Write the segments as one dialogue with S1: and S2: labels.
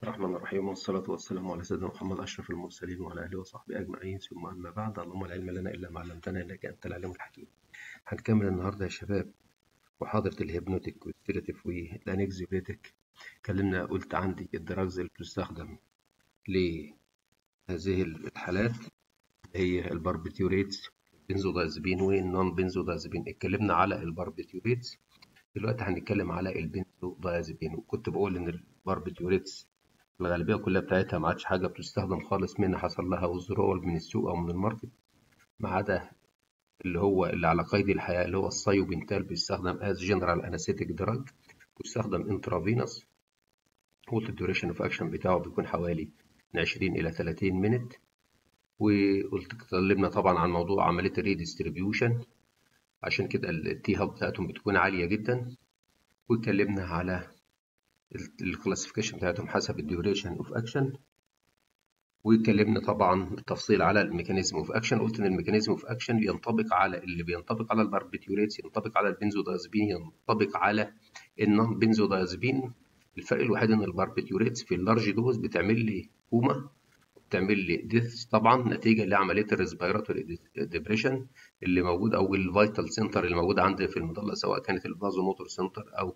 S1: الرحمن الرحيم والصلاة والسلام على سيدنا محمد أشرف المرسلين وعلى آله وصحبه أجمعين ثم أما بعد اللهم لا علم لنا إلا ما علمتنا إنك أنت العليم الحكيم. هنكمل النهاردة يا شباب محاضرة الهيبنوتيك والستيراتيف والأنكزيوليتيك اتكلمنا قلت عندي الدراجز اللي بتستخدم لهذه الحالات هي الباربيتيوريتس بنزودازبين والنون بنزودازبين اتكلمنا على الباربيتيوريتس دلوقتي هنتكلم على البنزودازبين وكنت بقول ان الباربيتيوريتس الغالبيه كلها بتاعتها ما عادش حاجه بتستخدم خالص منها حصل لها وزرول من السوق او من الماركت ما عدا اللي هو اللي على قيد الحياه اللي هو السايوبنتال بيستخدم از جنرال انستيك دراج بيستخدم انترافينوس والديوريشن اوف اكشن بتاعه بيكون حوالي من 20 الى 30 مينت وقلت اتكلمنا طبعا عن موضوع عمليه الريديستريبيوشن عشان كده التي هاب بتاعتهم بتكون عاليه جدا واتكلمنا على الكلاسيفيكيشن بتاعتهم حسب الديوريشن اوف اكشن واتكلمنا طبعا بالتفصيل على الميكانيزم اوف اكشن قلت ان الميكانيزم اوف اكشن ينطبق على اللي بينطبق على الباربيتيوريتس ينطبق على البنزودازبين ينطبق على النون بنزودازبين الفرق الوحيد ان الباربيتيوريتس في اللارج دوز بتعمل لي كوما بتعمل لي ديث طبعا نتيجه لعمليه الريسبيراتوري ديبريشن اللي موجود او الفيتال سنتر اللي موجود عندي في المظله سواء كانت الفازو موتور سنتر او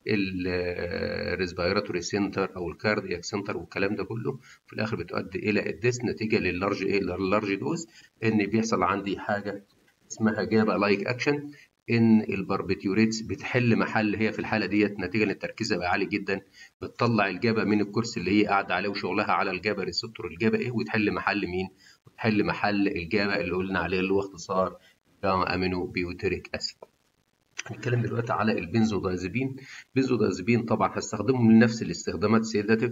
S1: الريسبيراتوري سنتر او الكاردياك سنتر والكلام ده كله في الاخر بتؤدي الى الديس نتيجه لللارج ايه لللارج دوز ان بيحصل عندي حاجه اسمها جابا لايك اكشن ان الباربيتيوريتس بتحل محل هي في الحاله ديت نتيجه ان تركيزها بقى عالي جدا بتطلع الجابا من الكرسي اللي هي قاعده عليه وشغلها على الجابا ريسبتور الجابا ايه وتحل محل مين؟ وتحل محل الجابا اللي قلنا عليه اللي هو اختصار جاما امينو بيوتريك اسيد. هنتكلم دلوقتي على البنزودازبين البنزودازبين طبعا هستخدمهم لنفس الاستخدامات سيداتيف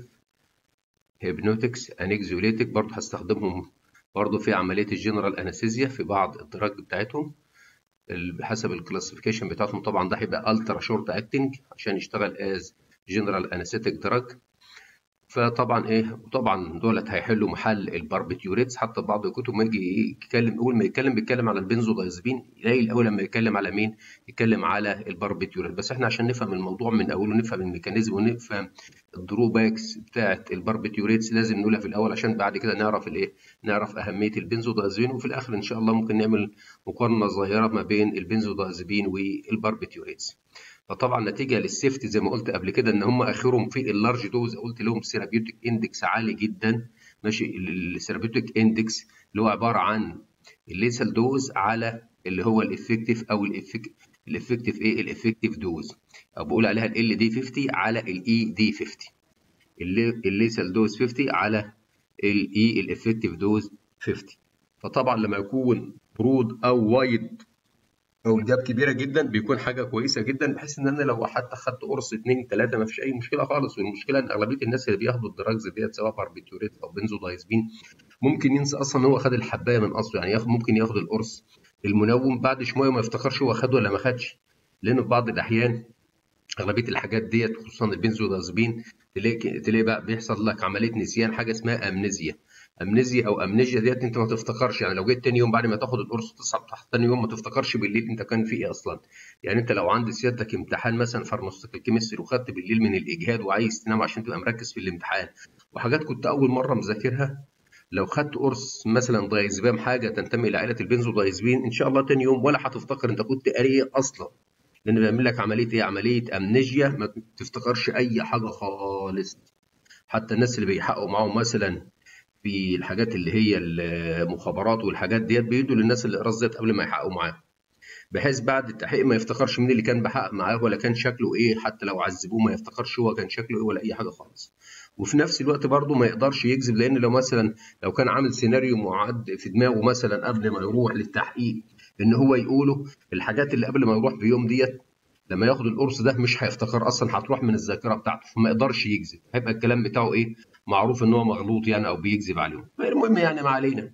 S1: هيبنوتكس انكزيوليتيك برضه هستخدمهم برضه في عمليه الجنرال انستيزيا في بعض الدراج بتاعتهم حسب الكلاسيفيكيشن بتاعتهم طبعا ده هيبقى الترا شورت اكتنج عشان يشتغل از جنرال انستيك دراج فطبعا ايه وطبعا دولت هيحلوا محل الباربيتيوريتس حتى بعض الكتب ما يجي يتكلم اول ما يتكلم بيتكلم على البنزودازبين يلاقي الاول لما يتكلم على مين يتكلم على الباربيتيوريت بس احنا عشان نفهم الموضوع من اوله نفهم الميكانيزم ونفهم الدروباكس بتاعه الباربيتيوريتس لازم نقولها في الاول عشان بعد كده نعرف الايه نعرف اهميه البنزودازبين وفي الاخر ان شاء الله ممكن نعمل مقارنه صغيره ما بين البنزودازبين والباربيتيوريتس فطبعا نتيجه للسيفتي زي ما قلت قبل كده ان هم اخرهم في اللارج دوز قلت لهم سيرابيوتيك اندكس عالي جدا ماشي السيرابيوتيك اندكس اللي هو عباره عن الليسال دوز على اللي هو الافكتيف او الافكتيف ايه الافكتيف دوز او بقول عليها ال دي 50 على الاي دي 50 الليسال دوز 50 على الاي الافكتيف دوز 50 فطبعا لما يكون برود او وايد او الجاب كبيره جدا بيكون حاجه كويسه جدا بحيث ان انا لو حتى خدت قرص اثنين ثلاثه ما فيش اي مشكله خالص والمشكله ان اغلبيه الناس اللي بياخدوا الدراجز ديت سواء باربيتوريت او بنزودايزبين ممكن ينسى اصلا ان هو خد الحبايه من اصله يعني ياخد ممكن ياخد القرص المنوم بعد شويه ما يفتكرش هو خده ولا ما خدش لان في بعض الاحيان اغلبيه الحاجات ديت خصوصا البنزودازبين تلاقي تلاقي بقى بيحصل لك عمليه نسيان حاجه اسمها امنيزيا امنيزيا او امنيجيا ديت انت ما تفتكرش يعني لو جيت تاني يوم بعد ما تاخد القرص تصحى تحت تاني يوم ما تفتكرش بالليل انت كان في ايه اصلا يعني انت لو عند سيادتك امتحان مثلا فارماستيك كيمستري وخدت بالليل من الاجهاد وعايز تنام عشان تبقى مركز في الامتحان وحاجات كنت اول مره مذاكرها لو خدت قرص مثلا دايزبام حاجه تنتمي الى عائله البنزودايزبين ان شاء الله تاني يوم ولا هتفتكر انت كنت قاري ايه اصلا لان بيعمل لك عمليه ايه عمليه امنيجيا ما تفتكرش اي حاجه خالص حتى الناس اللي بيحققوا معاهم مثلا في الحاجات اللي هي المخابرات والحاجات ديت بيدوا للناس اللي قراص ديت قبل ما يحققوا معاه بحيث بعد التحقيق ما يفتكرش مين اللي كان بحقق معاه ولا كان شكله ايه حتى لو عذبوه ما يفتكرش هو كان شكله ايه ولا اي حاجه خالص وفي نفس الوقت برضه ما يقدرش يكذب لان لو مثلا لو كان عامل سيناريو معد في دماغه مثلا قبل ما يروح للتحقيق ان هو يقوله الحاجات اللي قبل ما يروح بيوم ديت لما ياخد القرص ده مش هيفتكر اصلا هتروح من الذاكره بتاعته فما يقدرش يكذب هيبقى الكلام بتاعه ايه معروف ان هو مغلوط يعني او بيكذب عليهم المهم يعني ما علينا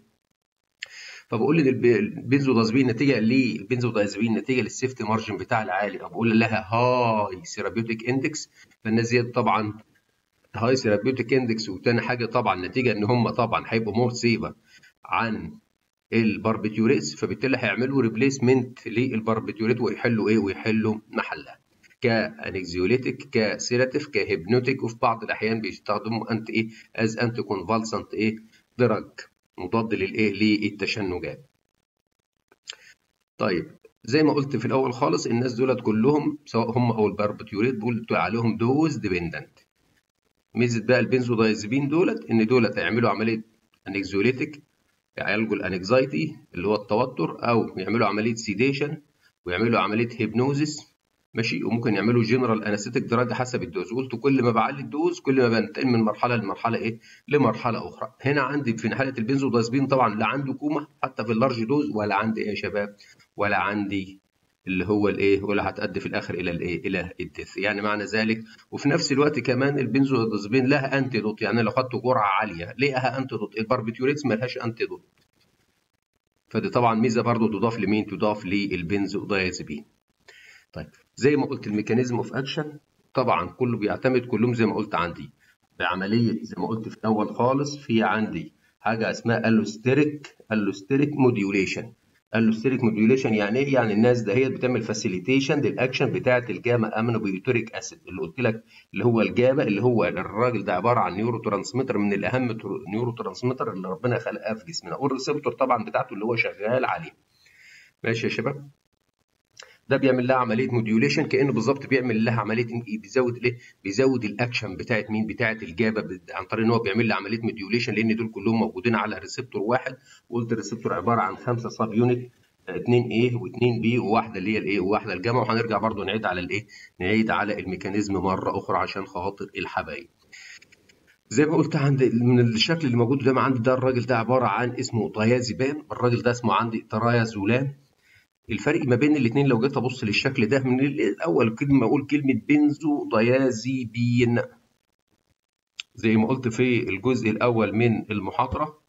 S1: فبقول ان البنزودازبين نتيجه للبنزودازبين نتيجه للسيفتي مارجن بتاع العالي او بقول لها هاي سيرابيوتيك اندكس فالناس ديت طبعا هاي سيرابيوتيك اندكس وتاني حاجه طبعا نتيجه ان هم طبعا هيبقوا مور سيفر عن الباربيتيوريتس فبالتالي هيعملوا ريبليسمنت للباربيتيوريت ويحلوا ايه ويحلوا محلها كانكزيوليتيك كسيراتيف كهيبنوتيك وفي بعض الاحيان بيستخدموا انت ايه از انت كونفالسنت ايه دراج مضاد للايه للتشنجات طيب زي ما قلت في الاول خالص الناس دولت كلهم سواء هم او الباربيتيوريت بقول عليهم دوز ديبندنت ميزه بقى البنزودايزبين دولت ان دولت هيعملوا عمليه انكزيوليتيك يعالجوا الانكزايتي اللي هو التوتر او يعملوا عمليه سيديشن ويعملوا عمليه هيبنوزيس ماشي وممكن يعملوا جنرال انستيك دراج حسب الدوز قلت كل ما بعلي الدوز كل ما بنتقل من مرحله لمرحله ايه لمرحله اخرى هنا عندي في حاله البنزودازبين طبعا لا عنده كوما حتى في اللارج دوز ولا عندي ايه يا شباب ولا عندي اللي هو الايه ولا هتؤدي في الاخر الى الايه الى الدث يعني معنى ذلك وفي نفس الوقت كمان البنزودازبين لها انتيدوت يعني لو خدت جرعه عاليه ليها انتيدوت الباربيتيوريتس ما لهاش انتيدوت فدي طبعا ميزه برضو تضاف لمين تضاف للبنزودايازبين طيب زي ما قلت الميكانيزم اوف اكشن طبعا كله بيعتمد كلهم زي ما قلت عندي بعمليه زي ما قلت في الاول خالص في عندي حاجه اسمها الوستيريك الوستيريك موديوليشن الوستيريك موديوليشن يعني ايه؟ يعني الناس دهيت بتعمل فاسيليتيشن للاكشن بتاعه الجاما امينوبيوتريك اسيد اللي قلت لك اللي هو الجابا اللي هو الراجل ده عباره عن نيورو ترانسميتر من الاهم نيورو ترانسميتر اللي ربنا خلقها في جسمنا والريسبتور طبعا بتاعته اللي هو شغال عليه ماشي يا شباب ده بيعمل لها عمليه موديوليشن كانه بالظبط بيعمل لها عمليه بيزود الايه بيزود الاكشن بتاعت مين بتاعت الجابا عن طريق ان هو بيعمل لها عمليه موديوليشن لان دول كلهم موجودين على ريسبتور واحد وقلت الريسبتور عباره عن خمسه سب يونت 2 A و2 B وواحده اللي هي الايه وواحده الجاما وهنرجع برضو نعيد على الايه نعيد على الميكانيزم مره اخرى عشان خاطر الحبايب زي ما قلت عند من الشكل اللي موجود قدام عندي ده الراجل ده عباره عن اسمه دايازيبام الراجل ده اسمه عندي ترايازولام الفرق ما بين الاثنين لو جيت ابص للشكل ده من الاول كلمه اقول كلمه بنزو ديازيبين زي ما قلت في الجزء الاول من المحاضره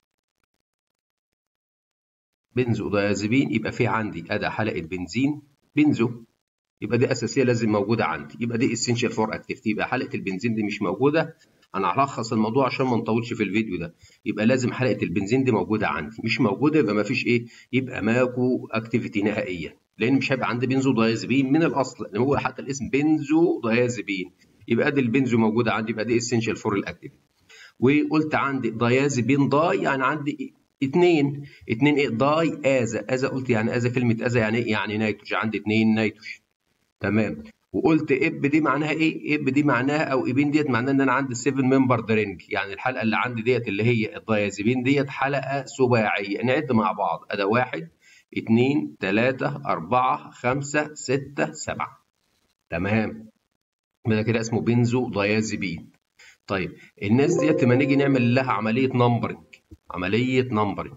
S1: بنزو ديازيبين يبقى في عندي اداه حلقه بنزين بنزو يبقى دي اساسيه لازم موجوده عندي يبقى دي اسينشال فور اكتيفيتي يبقى حلقه البنزين دي مش موجوده انا هلخص الموضوع عشان ما نطولش في الفيديو ده يبقى لازم حلقه البنزين دي موجوده عندي مش موجوده يبقى ما فيش ايه يبقى ماكو اكتيفيتي نهائيه لان مش هيبقى عندي بنزو دايازبين من الاصل لان هو حتى الاسم بنزو دايازبين يبقى دي البنزو موجوده عندي يبقى دي اسينشال فور الاكتيفيتي وقلت عندي دايازبين داي يعني عندي اثنين اثنين ايه داي ازا ازا قلت يعني ازا كلمه ازا يعني ايه يعني نيتروج عندي اثنين نيتروج تمام وقلت اب دي معناها ايه؟ اب دي معناها او ابين ديت معناها ان انا عندي 7 ممبر درينج يعني الحلقه اللي عندي ديت اللي هي الدايازيبين ديت حلقه سباعيه نعد مع بعض ادي واحد اثنين ثلاثة أربعة خمسة ستة سبعة تمام ده كده اسمه بنزو دايازيبين طيب الناس ديت لما نيجي نعمل لها عملية نمبرنج عملية نمبرنج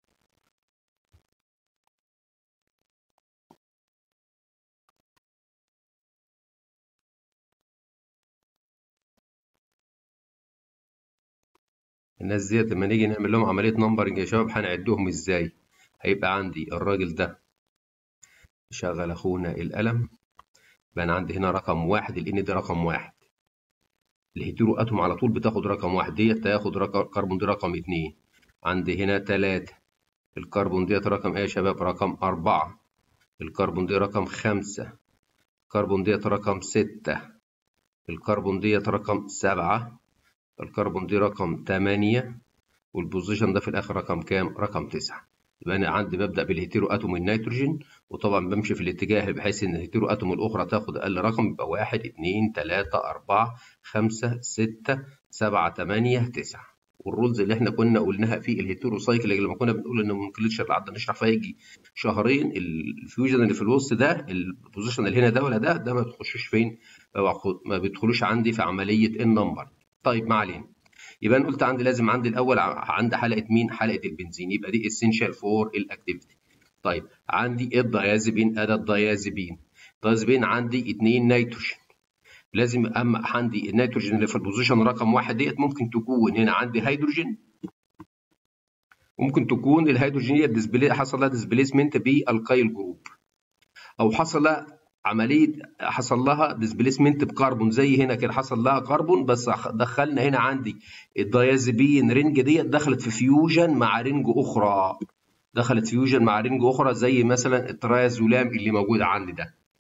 S1: الناس ديت لما نيجي نعمل لهم عملية نمبرنج يا شباب هنعدهم ازاي؟ هيبقى عندي الراجل ده شغل اخونا القلم يبقى انا عندي هنا رقم واحد الان ده رقم واحد الهيترو اتوم على طول بتاخد رقم واحد ديت تاخد رقم كربون دي رقم اتنين عندي هنا تلاتة الكربون ديت رقم ايه يا شباب رقم أربعة الكربون دي رقم خمسة الكربون ديت رقم ستة الكربون ديت رقم سبعة الكربون دي رقم 8 والبوزيشن ده في الاخر رقم كام؟ رقم 9 يبقى انا عندي ببدا بالهيتيرو اتوم النيتروجين وطبعا بمشي في الاتجاه بحيث ان الهيتيرو اتوم الاخرى تاخد اقل رقم يبقى 1 2 3 4 5 6 7 8 9 والرولز اللي احنا كنا قلناها في الهيتيرو سايكل اللي لما كنا بنقول ان ما نكلتش قعدنا نشرح فيها يجي شهرين الفيوجن اللي في الوسط ده البوزيشن اللي هنا ده ولا ده ده ما تخشوش فين ما بيدخلوش عندي في عمليه النمبر طيب ما علينا يبقى انا قلت عندي لازم عندي الاول عندي حلقه مين حلقه البنزين يبقى دي اسينشال فور الاكتيفيتي طيب عندي الديازيبين اداه الديازيبين الديازيبين عندي 2 نيتروجين لازم اما عندي النيتروجين اللي في البوزيشن رقم واحد ديت ممكن تكون هنا عندي هيدروجين وممكن تكون الهيدروجين ديسبلي حصل لها ديسبليسمنت بالقايل جروب او حصل عمليه حصل لها ديسبليسمنت بكربون زي هنا كده حصل لها كربون بس دخلنا هنا عندي الديازيبين رينج ديت دخلت في فيوجن مع رينج اخرى دخلت فيوجن مع رينج اخرى زي مثلا الترايازولام اللي موجود عندي ده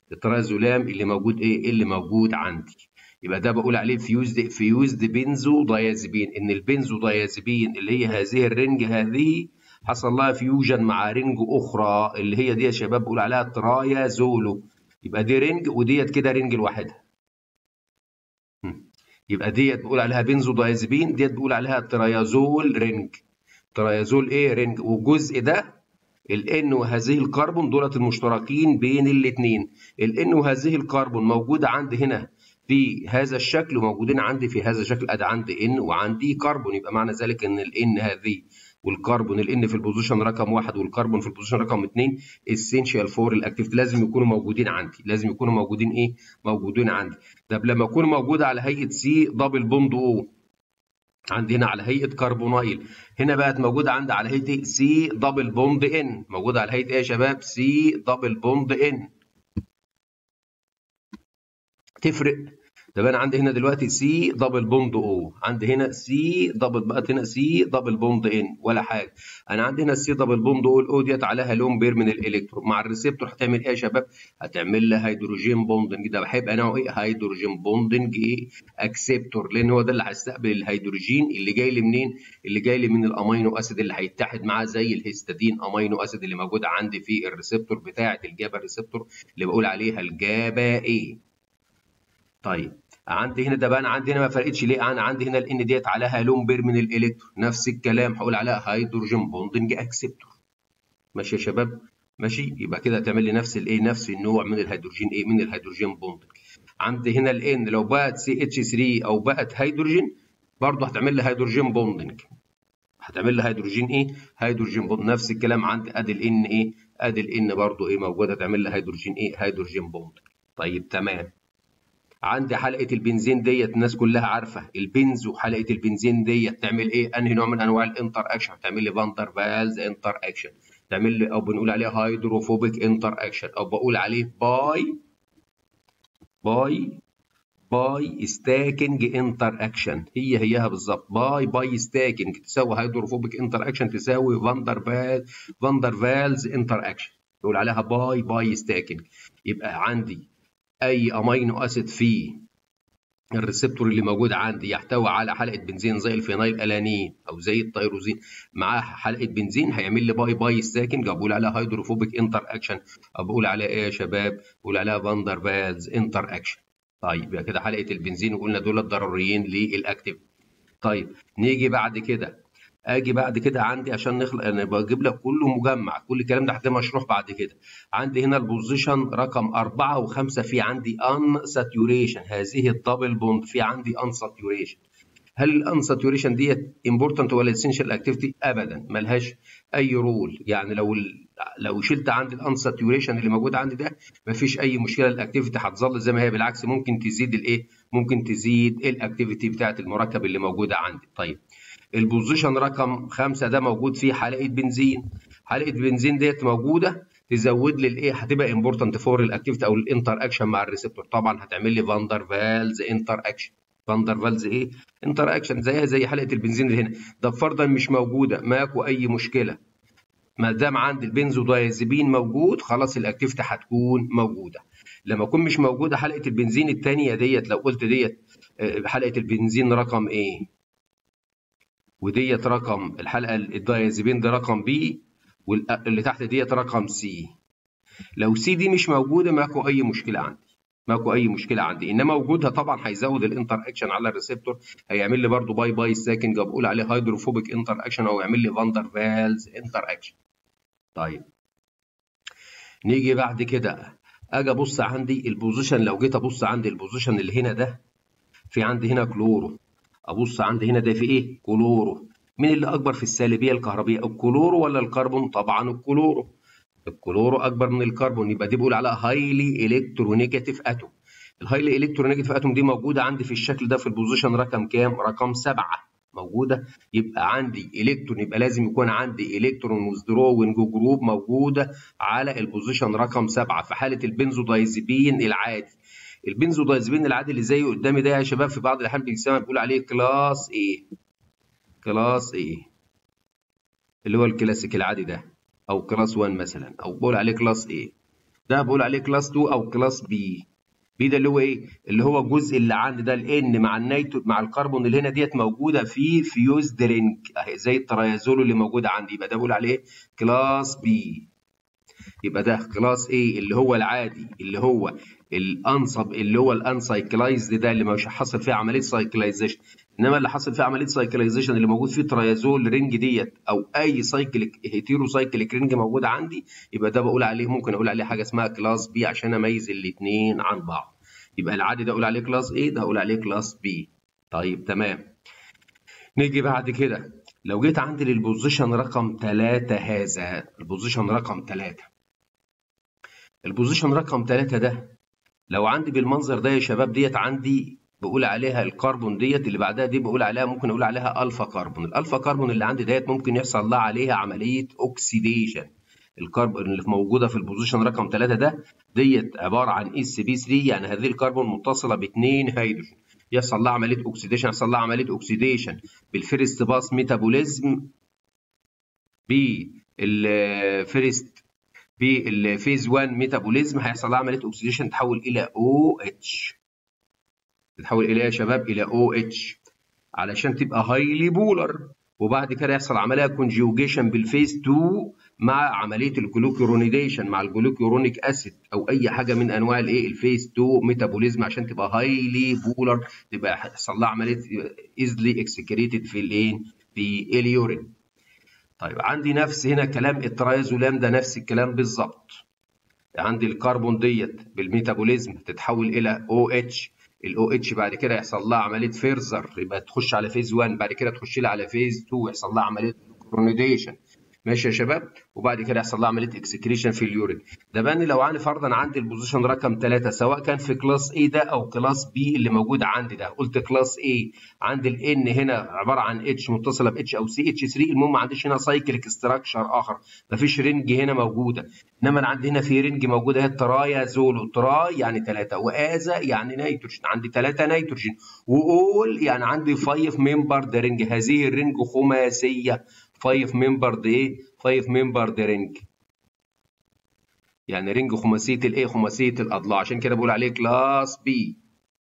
S1: الترازولام اللي موجود ايه اللي موجود عندي يبقى ده بقول عليه فيوزد فيوزد بنزو دايازيبين ان البنزو دايازيبين اللي هي هذه الرنج هذه حصل لها فيوجن مع رنج اخرى اللي هي دي يا شباب بقول عليها ترايازولو يبقى دي رنج وديت كده رنج لوحدها يبقى ديت بقول عليها بنزو دايازيبين ديت بقول عليها تريازول رينج تريازول ايه رينج والجزء ده الان وهذه الكربون دولت المشتركين بين الاثنين الان وهذه الكربون موجوده عندي هنا في هذا الشكل وموجودين عندي في هذا الشكل ادي عندي ان وعندي كربون يبقى معنى ذلك ان الان هذه والكربون الان في البوزيشن رقم واحد والكربون في البوزيشن رقم اثنين اسينشال فور الاكتيفيتي لازم يكونوا موجودين عندي لازم يكونوا موجودين ايه موجودين عندي طب لما يكون موجود على هيئه سي دبل بوند او عندي هنا على هيئه كربونايل هنا بقت موجوده عندي على هيئه سي دبل بوند ان موجوده على هيئه ايه يا شباب سي دبل بوند ان تفرق طب انا عندي هنا دلوقتي سي دبل بوند او عندي هنا سي دبل بقت هنا سي دبل بوند ان ولا حاجه انا عندي هنا السي دبل بوند او الاو ديت عليها لون بير من الالكترون مع الريسبتور هتعمل ايه يا شباب هتعمل لي هيدروجين بوندنج ده هيبقى نوعه ايه هيدروجين بوندنج ايه اكسبتور لان هو ده اللي هيستقبل الهيدروجين اللي جاي لي منين اللي جاي لي من الامينو اسيد اللي هيتحد معاه زي الهيستidine امينو اسيد اللي موجوده عندي في الريسبتور بتاعه الجابا ريسبتور اللي بقول عليها الجابا ايه طيب عندي هنا ده بقى انا عندي هنا ما فرقتش ليه انا عندي هنا الان ديت عليها لون بير من الالكترون نفس الكلام هقول عليها هيدروجين بوندنج اكسبتور ماشي يا شباب ماشي يبقى كده هتعمل لي نفس الايه نفس النوع من الهيدروجين ايه من الهيدروجين بوندنج عندي هنا الان لو بقت سي اتش 3 او بقت هيدروجين برضه هتعمل لي هيدروجين بوندنج هتعمل لي هيدروجين ايه هيدروجين بوند نفس الكلام عندي ادي الان ايه ادي الان برضه ايه موجوده تعمل لي هيدروجين ايه هيدروجين بوند طيب تمام عندي حلقه البنزين ديت الناس كلها عارفه البنز وحلقه البنزين ديت تعمل ايه انهي نوع من انواع الانتر اكشن تعمل لي فاندر فالز انتر اكشن تعمل لي او بنقول عليه هيدروفوبيك انتر اكشن او بقول عليه باي باي باي ستاكنج انتر اكشن هي هيها بالظبط باي باي ستاكنج تساوي هيدروفوبيك انتر اكشن تساوي فاندر فال فاندر فالز انتر اكشن نقول عليها باي باي ستاكنج يبقى عندي اي امينو اسيد في الريسبتور اللي موجود عندي يحتوي على حلقه بنزين زي الفينايل الانين او زي التيروزين معاه حلقه بنزين هيعمل لي باي باي ستاكنج بقول عليها هيدروفوبيك انتر اكشن بقول عليها ايه يا شباب بقول عليها فاندر فالز انتر اكشن طيب يبقى كده حلقه البنزين وقلنا دول ضروريين للاكتيف طيب نيجي بعد كده اجي بعد كده عندي عشان نخلق انا بجيب لك كله مجمع كل الكلام ده هتلاقيه مشروح بعد كده عندي هنا البوزيشن رقم أربعة وخمسة في عندي ان ساتوريشن هذه الدبل بوند في عندي ان ساتوريشن هل الان ساتوريشن ديت امبورتنت ولا اسينشال اكتيفيتي ابدا ملهاش اي رول يعني لو لو شلت عندي الان ساتوريشن اللي موجود عندي ده مفيش اي مشكله الاكتيفيتي هتظل زي ما هي بالعكس ممكن تزيد الايه ممكن تزيد الاكتيفيتي بتاعت المركب اللي موجوده عندي طيب البوزيشن رقم خمسة ده موجود فيه حلقة بنزين حلقة بنزين ديت موجودة تزود لي الايه هتبقى امبورتنت فور الاكتيفيتي او الانتر اكشن مع الريسبتور طبعا هتعمل لي فاندر فالز انتر اكشن فاندر فالز ايه انتر اكشن زيها زي حلقه البنزين اللي هنا ده فرضا مش موجوده ماكو اي مشكله ما دام عندي البنزودايازيبين موجود خلاص الاكتيفيتي هتكون موجوده لما تكون مش موجوده حلقه البنزين الثانيه ديت لو قلت ديت حلقه البنزين رقم ايه وديت رقم الحلقه الدايازيبين ده رقم بي واللي تحت ديت رقم سي لو سي دي مش موجوده ماكو اي مشكله عندي ماكو اي مشكله عندي انما وجودها طبعا هيزود الانتر اكشن على الريسبتور هيعمل لي برده باي باي ساكنج بقول عليه هيدروفوبيك انتر اكشن او يعمل لي فاندر فالز انتر اكشن طيب نيجي بعد كده اجي ابص عندي البوزيشن لو جيت ابص عندي البوزيشن اللي هنا ده في عندي هنا كلورو ابص عندي هنا ده في ايه كلورو مين اللي اكبر في السالبيه الكهربيه الكلورو ولا الكربون طبعا الكلورو الكلورو اكبر من الكربون يبقى دي بقول عليها هايلي الكترونيجاتيف اتوم الهايلي الكترونيجاتيف اتوم دي موجوده عندي في الشكل ده في البوزيشن رقم كام رقم سبعة موجوده يبقى عندي الكترون يبقى لازم يكون عندي الكترون وذروينج جروب موجوده على البوزيشن رقم سبعة في حاله البنزودايزيبين العادي البنزودايزيبين العادي اللي زي قدامي ده يا شباب في بعض الاحيان بيسمى بيقول عليه كلاس ايه كلاس ايه اللي هو الكلاسيك العادي ده او كلاس 1 مثلا او بقول عليه كلاس ايه ده بقول عليه كلاس 2 او كلاس بي بي ده اللي هو ايه اللي هو الجزء اللي عندي ده الان مع النيترو مع الكربون اللي هنا ديت موجوده في فيوز درينج اهي زي التريازول اللي موجوده عندي يبقى ده بقول عليه كلاس بي يبقى ده كلاس ايه اللي هو العادي اللي هو الانصب اللي هو الانسايكلايزد ده اللي مش حصل فيه عمليه سايكلايزيشن انما اللي حصل فيه عمليه سايكلايزيشن اللي موجود فيه تريازول رينج ديت او اي سايكليك هيتيرو سايكليك رينج موجود عندي يبقى ده بقول عليه ممكن اقول عليه حاجه اسمها كلاس بي عشان اميز الاثنين عن بعض يبقى العادي ده اقول عليه كلاس ايه ده اقول عليه كلاس بي طيب تمام نيجي بعد كده لو جيت عندي للبوزيشن رقم 3 هذا البوزيشن رقم 3 البوزيشن رقم 3 ده لو عندي بالمنظر ده يا شباب ديت عندي بقول عليها الكربون ديت اللي بعدها دي بقول عليها ممكن اقول عليها الفا كربون الالفا كربون اللي عندي ديت ممكن يحصل لها عليها عمليه اوكسيديشن الكربون اللي موجوده في البوزيشن رقم 3 ده ديت عباره عن اس بي 3 يعني هذه الكربون متصله باثنين هيدروجين يحصل لها عمليه اوكسيديشن يحصل لها عمليه اوكسيديشن بالفيرست باس ميتابوليزم بالفيرست بالفيز 1 ميتابوليزم هيحصل لها عمليه اوكسيديشن تتحول الى او اتش تتحول الى يا شباب الى او اتش علشان تبقى هايلي بولر وبعد كده يحصل عمليه كونجيوجيشن بالفيز 2 مع عمليه الجلوكيرونيديشن مع الجلوكيرونيك اسيد او اي حاجه من انواع الايه الفيز 2 ميتابوليزم عشان تبقى هايلي بولر تبقى يحصل لها عمليه ايزلي اكسكريتد في الايه في اليورين طيب عندي نفس هنا كلام الترايزولام ده نفس الكلام بالظبط عندي الكربون ديت بالميتابوليزم تتحول الى او اتش الاو اتش بعد كده يحصل لها عمليه فيرزر يبقى تخش على فيز 1 بعد كده تخش لها على فيز 2 يحصل لها عمليه كرونيديشن ماشي يا شباب وبعد كده يحصل لها عمليه اكسكريشن في اليورين ده باني لو عندي فرضا عندي البوزيشن رقم 3 سواء كان في كلاس A ده او كلاس B اللي موجود عندي ده قلت كلاس A عندي الان هنا عباره عن اتش متصله ب اتش او سي اتش 3 المهم ما عنديش هنا سايكليك ستراكشر اخر مفيش رينج هنا موجوده انما انا عندي هنا في رينج موجوده هي الترايا زولو تراي يعني 3 وازا يعني نيتروجين عندي 3 نيتروجين واول يعني عندي 5 ممبر رينج هذه الرينج خماسيه 5 ممبر ايه 5 ممبر رينج يعني رينج خماسيه الايه خماسيه الاضلاع عشان كده بقول عليه كلاس بي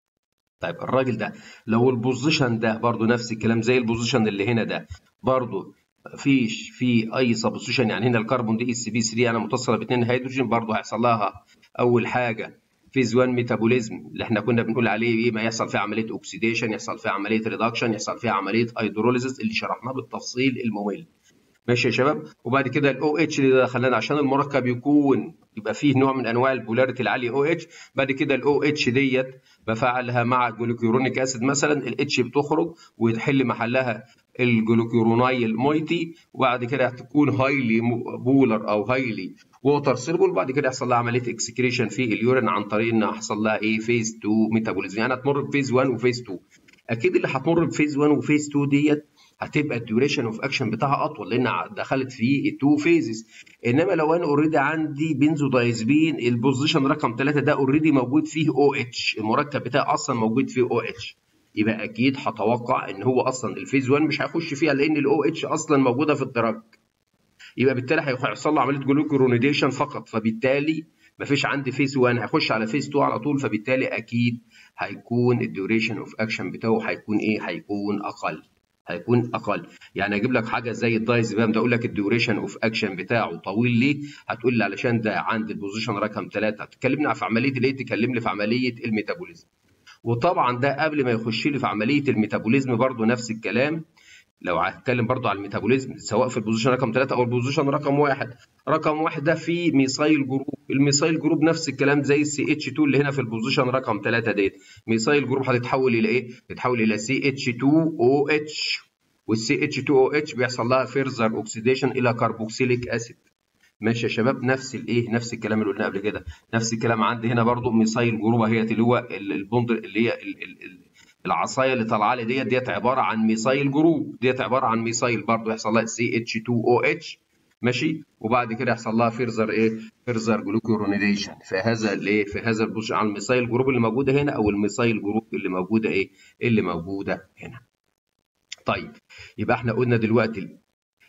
S1: طيب الراجل ده لو البوزيشن ده برضو نفس الكلام زي البوزيشن اللي هنا ده برضو مفيش في اي سبوزيشن يعني هنا الكربون دي اس بي 3 انا متصله باثنين هيدروجين برضو هيحصل لها اول حاجه فيز 1 ميتابوليزم اللي احنا كنا بنقول عليه ايه ما يحصل فيه عمليه اوكسيديشن يحصل فيه عمليه ريدكشن يحصل فيها عمليه هيدروليزيس اللي شرحناه بالتفصيل الممل ماشي يا شباب وبعد كده الاو اتش اللي دخلنا عشان المركب يكون يبقى فيه نوع من انواع البولاريتي العاليه او اتش بعد كده الاو اتش ديت بفعلها مع الجلوكيورونيك اسيد مثلا الاتش بتخرج ويتحل محلها الجلوكيورونايل مويتي وبعد كده هتكون هايلي بولر او هايلي ووتر سيربل وبعد كده يحصل لها عمليه اكسكريشن في اليورين عن طريق ان يحصل لها ايه فيز 2 ميتابوليزم يعني هتمر بفيز 1 وفيز 2 اكيد اللي هتمر بفيز 1 وفيز 2 ديت هتبقى الديوريشن اوف اكشن بتاعها اطول لان دخلت في التو فيزز انما لو انا اوريدي عندي بنزودايزبين البوزيشن رقم 3 ده اوريدي موجود فيه او اتش المركب بتاعي اصلا موجود فيه او اتش يبقى اكيد هتوقع ان هو اصلا الفيز 1 مش هيخش فيها لان الاو اتش اصلا موجوده في الدرج يبقى بالتالي هيحصل له عمليه جلوكورونيديشن فقط فبالتالي مفيش عندي فيز 1 هيخش على فيز 2 على طول فبالتالي اكيد هيكون الديوريشن اوف اكشن بتاعه هيكون ايه هيكون اقل هيكون اقل يعني اجيب لك حاجه زي الدايزبام ده اقول لك الديوريشن اوف اكشن بتاعه طويل ليه هتقول لي علشان ده عند البوزيشن رقم 3 هتكلمني في عمليه الايه تكلمني في عمليه الميتابوليزم وطبعا ده قبل ما يخش لي في عمليه الميتابوليزم برضو نفس الكلام لو هتكلم برضو على الميتابوليزم سواء في البوزيشن رقم 3 او البوزيشن رقم 1 رقم 1 ده فيه ميثايل جروب الميثايل جروب نفس الكلام زي السي اتش 2 اللي هنا في البوزيشن رقم 3 ديت ميثايل جروب هتتحول الى ايه تتحول الى سي اتش 2 او اتش والسي اتش 2 او اتش بيحصل لها فيرزر اوكسيديشن الى كربوكسيليك اسيد ماشي يا شباب نفس الايه نفس الكلام اللي قلناه قبل كده نفس الكلام عندي هنا برضو ميثايل جروب اهي اللي هو البوند اللي هي العصايه اللي طالعه لي ديت ديت عباره عن ميثايل جروب ديت عباره عن ميثايل برضو يحصل لها سي اتش 2 او اتش ماشي وبعد كده يحصل لها فيرزر ايه فيرزر جلوكورونيديشن في هذا الايه في هذا البوش على الميثايل جروب اللي موجوده هنا او الميثايل جروب اللي موجوده ايه اللي موجوده هنا طيب يبقى احنا قلنا دلوقتي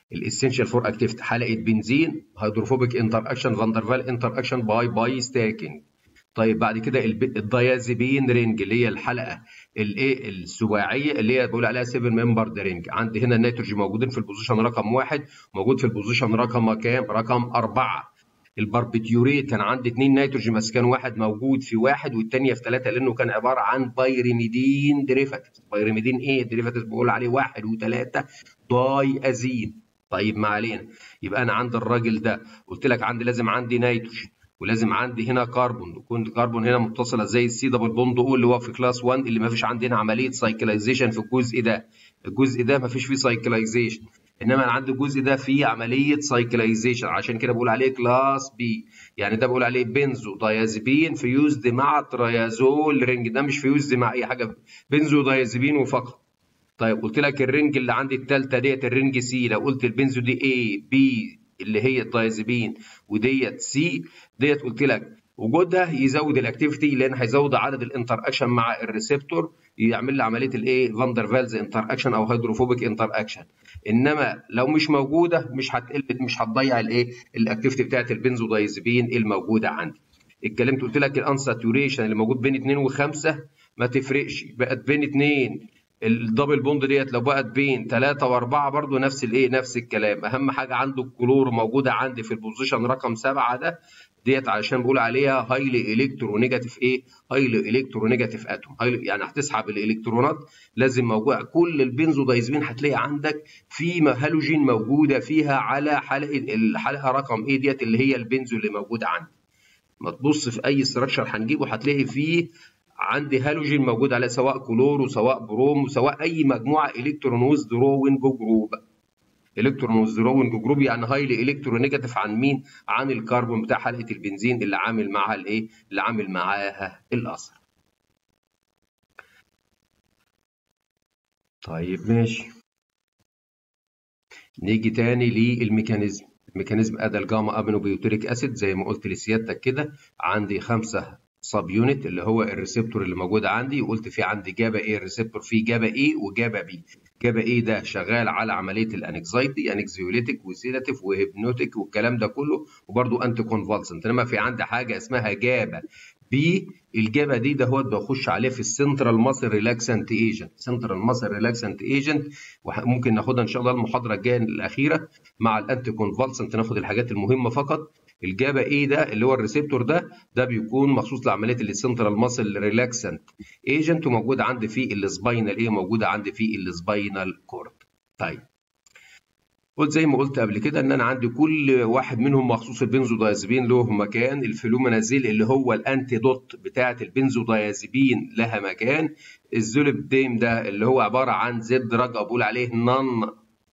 S1: الاسينشال فور اكتيفيتي حلقه بنزين هيدروفوبيك انتر اكشن فاندرفال انتر اكشن باي باي ستاكينج طيب بعد كده الديازيبين رينج اللي هي الحلقه الايه السباعيه اللي هي بقول عليها 7 ممبر رينج عندي هنا النيتروجين موجودين في البوزيشن رقم واحد موجود في البوزيشن رقم كام؟ رقم اربعه الباربيتيوريت كان عندي اثنين نيتروجين بس كان واحد موجود في واحد والثانيه في ثلاثه لانه كان عباره عن بايريميدين ديريفاتيف بايريميدين ايه ديريفاتيف بقول عليه واحد وثلاثه داي ازين طيب ما علينا يبقى انا عند الراجل ده قلت لك عندي لازم عندي نيتروجين ولازم عندي هنا كربون يكون كربون هنا متصله زي السي دبل بوند او اللي هو في كلاس 1 اللي ما فيش عندنا عمليه سايكلايزيشن في الجزء ده الجزء ده ما فيش فيه سايكلايزيشن انما انا عندي الجزء ده فيه عمليه سايكلايزيشن عشان كده بقول عليه كلاس بي يعني ده بقول عليه بنزو دايازيبين فيوزد مع تريازول رينج ده مش فيوزد مع اي حاجه بنزو دايازيبين وفقط طيب قلت لك الرينج اللي عندي الثالثه ديت الرينج سي لو قلت البنزو دي اي بي اللي هي الدايازيبين وديت سي ديت قلت لك وجودها يزود الاكتيفيتي لان هيزود عدد الانتر اكشن مع الريسبتور يعمل لي عمليه الايه فاندر فالز انتر اكشن او هيدروفوبيك انتر اكشن انما لو مش موجوده مش هتقل مش هتضيع الايه الاكتيفيتي بتاعت البنزودايزبين الموجوده عندي اتكلمت قلت لك الانساتوريشن اللي موجود بين 2 و5 ما تفرقش بقت بين 2 الدبل بوند ديت لو بقت بين 3 و4 برضو نفس الايه نفس الكلام اهم حاجه عنده الكلور موجوده عندي في البوزيشن رقم 7 ده ديت علشان بقول عليها هايلي الكترونيجاتيف ايه هايلي الكترونيجاتيف اتوم يعني هتسحب الالكترونات لازم موجود كل البنزودايزبين هتلاقي عندك في هالوجين موجوده فيها على حلقه الحلقه رقم ايه ديت اللي هي البنزو اللي موجوده عندي ما تبص في اي ستراكشر هنجيبه هتلاقي فيه عندي هالوجين موجود عليه سواء كلور وسواء بروم وسواء اي مجموعه الكترون ويزدروينج جروب الكترون ويزدروينج جروب يعني هايلي الكترونيجاتيف عن مين؟ عن الكربون بتاع حلقه البنزين اللي عامل معاها الايه؟ اللي عامل معاها الاثر. طيب ماشي. نيجي تاني للميكانيزم. الميكانيزم ادى الجاما امينوبيوتريك اسيد زي ما قلت لسيادتك كده عندي خمسه سب يونت اللي هو الريسبتور اللي موجود عندي وقلت في عندي جابا ايه الريسبتور فيه جابا ايه وجابا بي جابا ايه ده شغال على عمليه الانكزايتي انكزيوليتيك وسيداتيف وهيبنوتيك والكلام ده كله وبرده انتي كونفالسنت انما في عندي حاجه اسمها جابا بي الجابا دي ده هو بخش عليه في السنترال ماسل ريلاكسنت ايجنت سنترال ماسل ريلاكسنت ايجنت وممكن ناخدها ان شاء الله المحاضره الجايه الاخيره مع الانتي كونفالسنت ناخد الحاجات المهمه فقط الجابا ايه ده اللي هو الريسبتور ده ده بيكون مخصوص لعمليه السنترال ماسل ريلاكسنت ايجنت وموجود عندي في السباينال ايه موجوده عندي في السباينال كورد طيب قلت زي ما قلت قبل كده ان انا عندي كل واحد منهم مخصوص البنزودايازيبين له مكان الفلومنازيل اللي هو الانتيدوت بتاعه البنزودايازيبين لها مكان الزولبديم ده اللي هو عباره عن زد دراج بقول عليه نون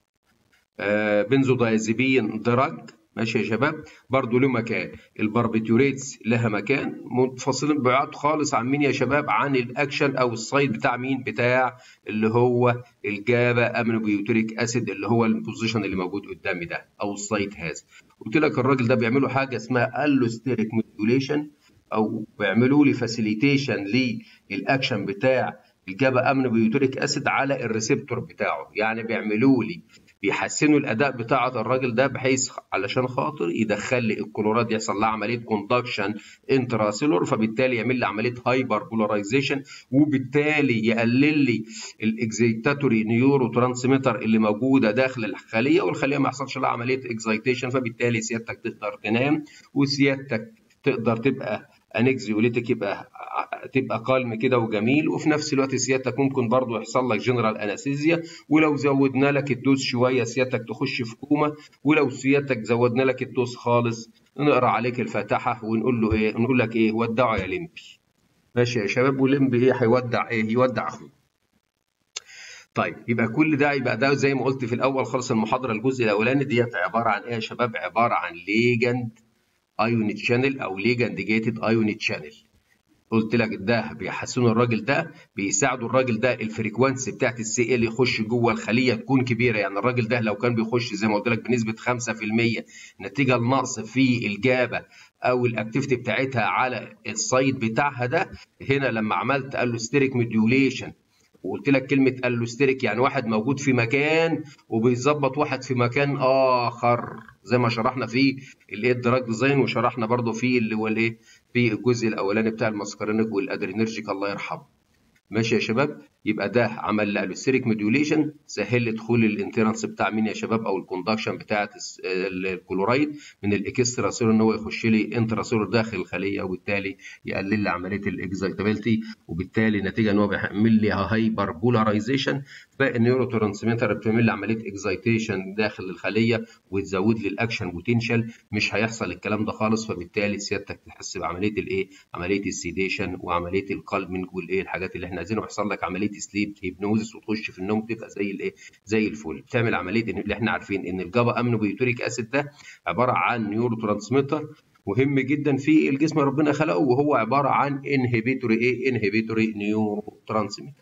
S1: آه بنزودايازيبين دراج ماشي يا شباب برضو له مكان الباربيتوريتس لها مكان منفصلين بعض خالص عن مين يا شباب عن الاكشن او السايد بتاع مين بتاع اللي هو الجابا امينوبيوتريك اسيد اللي هو البوزيشن اللي موجود قدامي ده او السايت هذا قلت لك الراجل ده بيعملوا حاجه اسمها الوستيريك موديوليشن او بيعملوا لي فاسيليتيشن للاكشن بتاع الجابا امينوبيوتريك اسيد على الريسبتور بتاعه يعني بيعملوا لي بيحسنوا الاداء بتاع الراجل ده بحيث علشان خاطر يدخل لي الكلورات يحصل لها عمليه كوندكشن انتراسيلور فبالتالي يعمل لي عمليه هايبر بولاريزيشن وبالتالي يقلل لي الاكزيتاتوري نيورو ترانسميتر اللي موجوده داخل الخليه والخليه ما يحصلش لها عمليه اكزيتيشن فبالتالي سيادتك تقدر تنام وسيادتك تقدر تبقى انكزيوليتك يبقى تبقى قالم كده وجميل وفي نفس الوقت سيادتك ممكن برضو يحصل لك جنرال انستيزيا ولو زودنا لك الدوز شويه سيادتك تخش في كوما ولو سيادتك زودنا لك الدوز خالص نقرا عليك الفاتحه ونقول له ايه نقول لك ايه ودعوا يا لمبي ماشي يا شباب ولمبي ايه هيودع ايه يودع اخوه طيب يبقى كل ده يبقى ده زي ما قلت في الاول خالص المحاضره الجزء الاولاني ديت عباره عن ايه يا شباب عباره عن ليجند ايون تشانل او ليجند جيتد ايون تشانل قلت لك ده بيحسنوا الراجل ده بيساعدوا الراجل ده الفريكوانسي بتاعت السي ال يخش جوه الخليه تكون كبيره يعني الراجل ده لو كان بيخش زي ما قلت لك بنسبه 5% نتيجه لنقص في الجابه او الاكتيفيتي بتاعتها على السايد بتاعها ده هنا لما عملت الوستيريك ميديوليشن وقلت لك كلمه الوستريك يعني واحد موجود في مكان وبيظبط واحد في مكان اخر زي ما شرحنا في الايه الدراج ديزاين وشرحنا برضه في اللي هو الايه في الجزء الاولاني بتاع الماسكارينيك والادرينرجيك الله يرحمه ماشي يا شباب يبقى ده عمل الستيريك موديوليشن سهل لي دخول الانترنس بتاع مين يا شباب او الكوندكشن بتاعه الكلورايد من الاكسترا سيلور ان هو يخش لي انترا سيلور داخل الخليه وبالتالي يقلل لي عمليه الاكزايتابيلتي وبالتالي نتيجه ان هو بيعمل لي هايبر بولاريزيشن فالنيورو ترانسميتر بتعمل لي عمليه اكزايتيشن داخل الخليه وتزود لي الاكشن بوتنشال مش هيحصل الكلام ده خالص فبالتالي سيادتك تحس بعمليه الايه عمليه السيديشن وعمليه القلمنج والايه الحاجات اللي احنا عايزينه يحصل لك عمليه سليب هيبنوزس وتخش في النوم تبقى زي الايه زي الفل بتعمل عمليه اللي احنا عارفين ان الجابا امينو بيوتريك اسيد ده عباره عن نيورو ترانسميتر مهم جدا في الجسم ربنا خلقه وهو عباره عن انهبيتوري ايه انهبيتوري نيورو ترانسميتر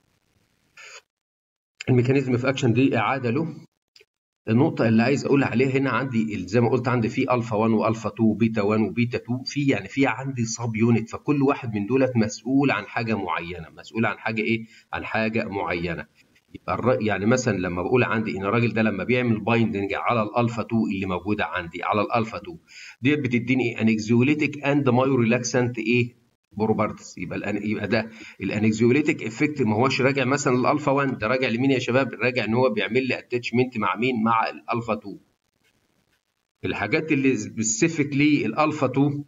S1: الميكانيزم في اكشن دي اعاده له النقطة اللي عايز أقول عليها هنا عندي زي ما قلت عندي في ألفا 1 وألفا 2 وبيتا 1 وبيتا 2 في يعني في عندي سب يونت فكل واحد من دولت مسؤول عن حاجة معينة مسؤول عن حاجة إيه؟ عن حاجة معينة يبقى يعني مثلا لما بقول عندي ان الراجل ده لما بيعمل بايندنج على الالفا 2 اللي موجوده عندي على الالفا 2 ديت بتديني انكزيوليتيك اند مايو ريلاكسنت ايه بروبرتس يبقى يبقى ده الانكزيوليتيك افكت ما هوش راجع مثلا للالفا 1 ده راجع لمين يا شباب؟ راجع ان هو بيعمل لي اتاتشمنت مع مين؟ مع الالفا 2 الحاجات اللي سبيسيفيكلي الالفا 2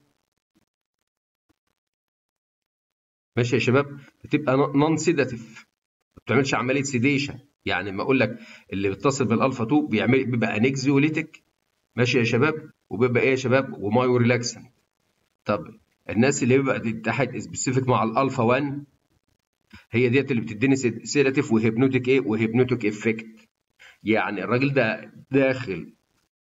S1: ماشي يا شباب بتبقى نون سيداتيف ما بتعملش عمليه سيديشن يعني لما اقول لك اللي بيتصل بالالفا 2 بيعمل بيبقى انكزيوليتيك ماشي يا شباب وبيبقى ايه يا شباب ومايو ريلاكسنت طب الناس اللي بيبقى تحت سبيسيفيك مع الالفا 1 هي ديت اللي بتديني سيداتيف وهيبنوتيك ايه وهيبنوتيك افكت يعني الراجل ده داخل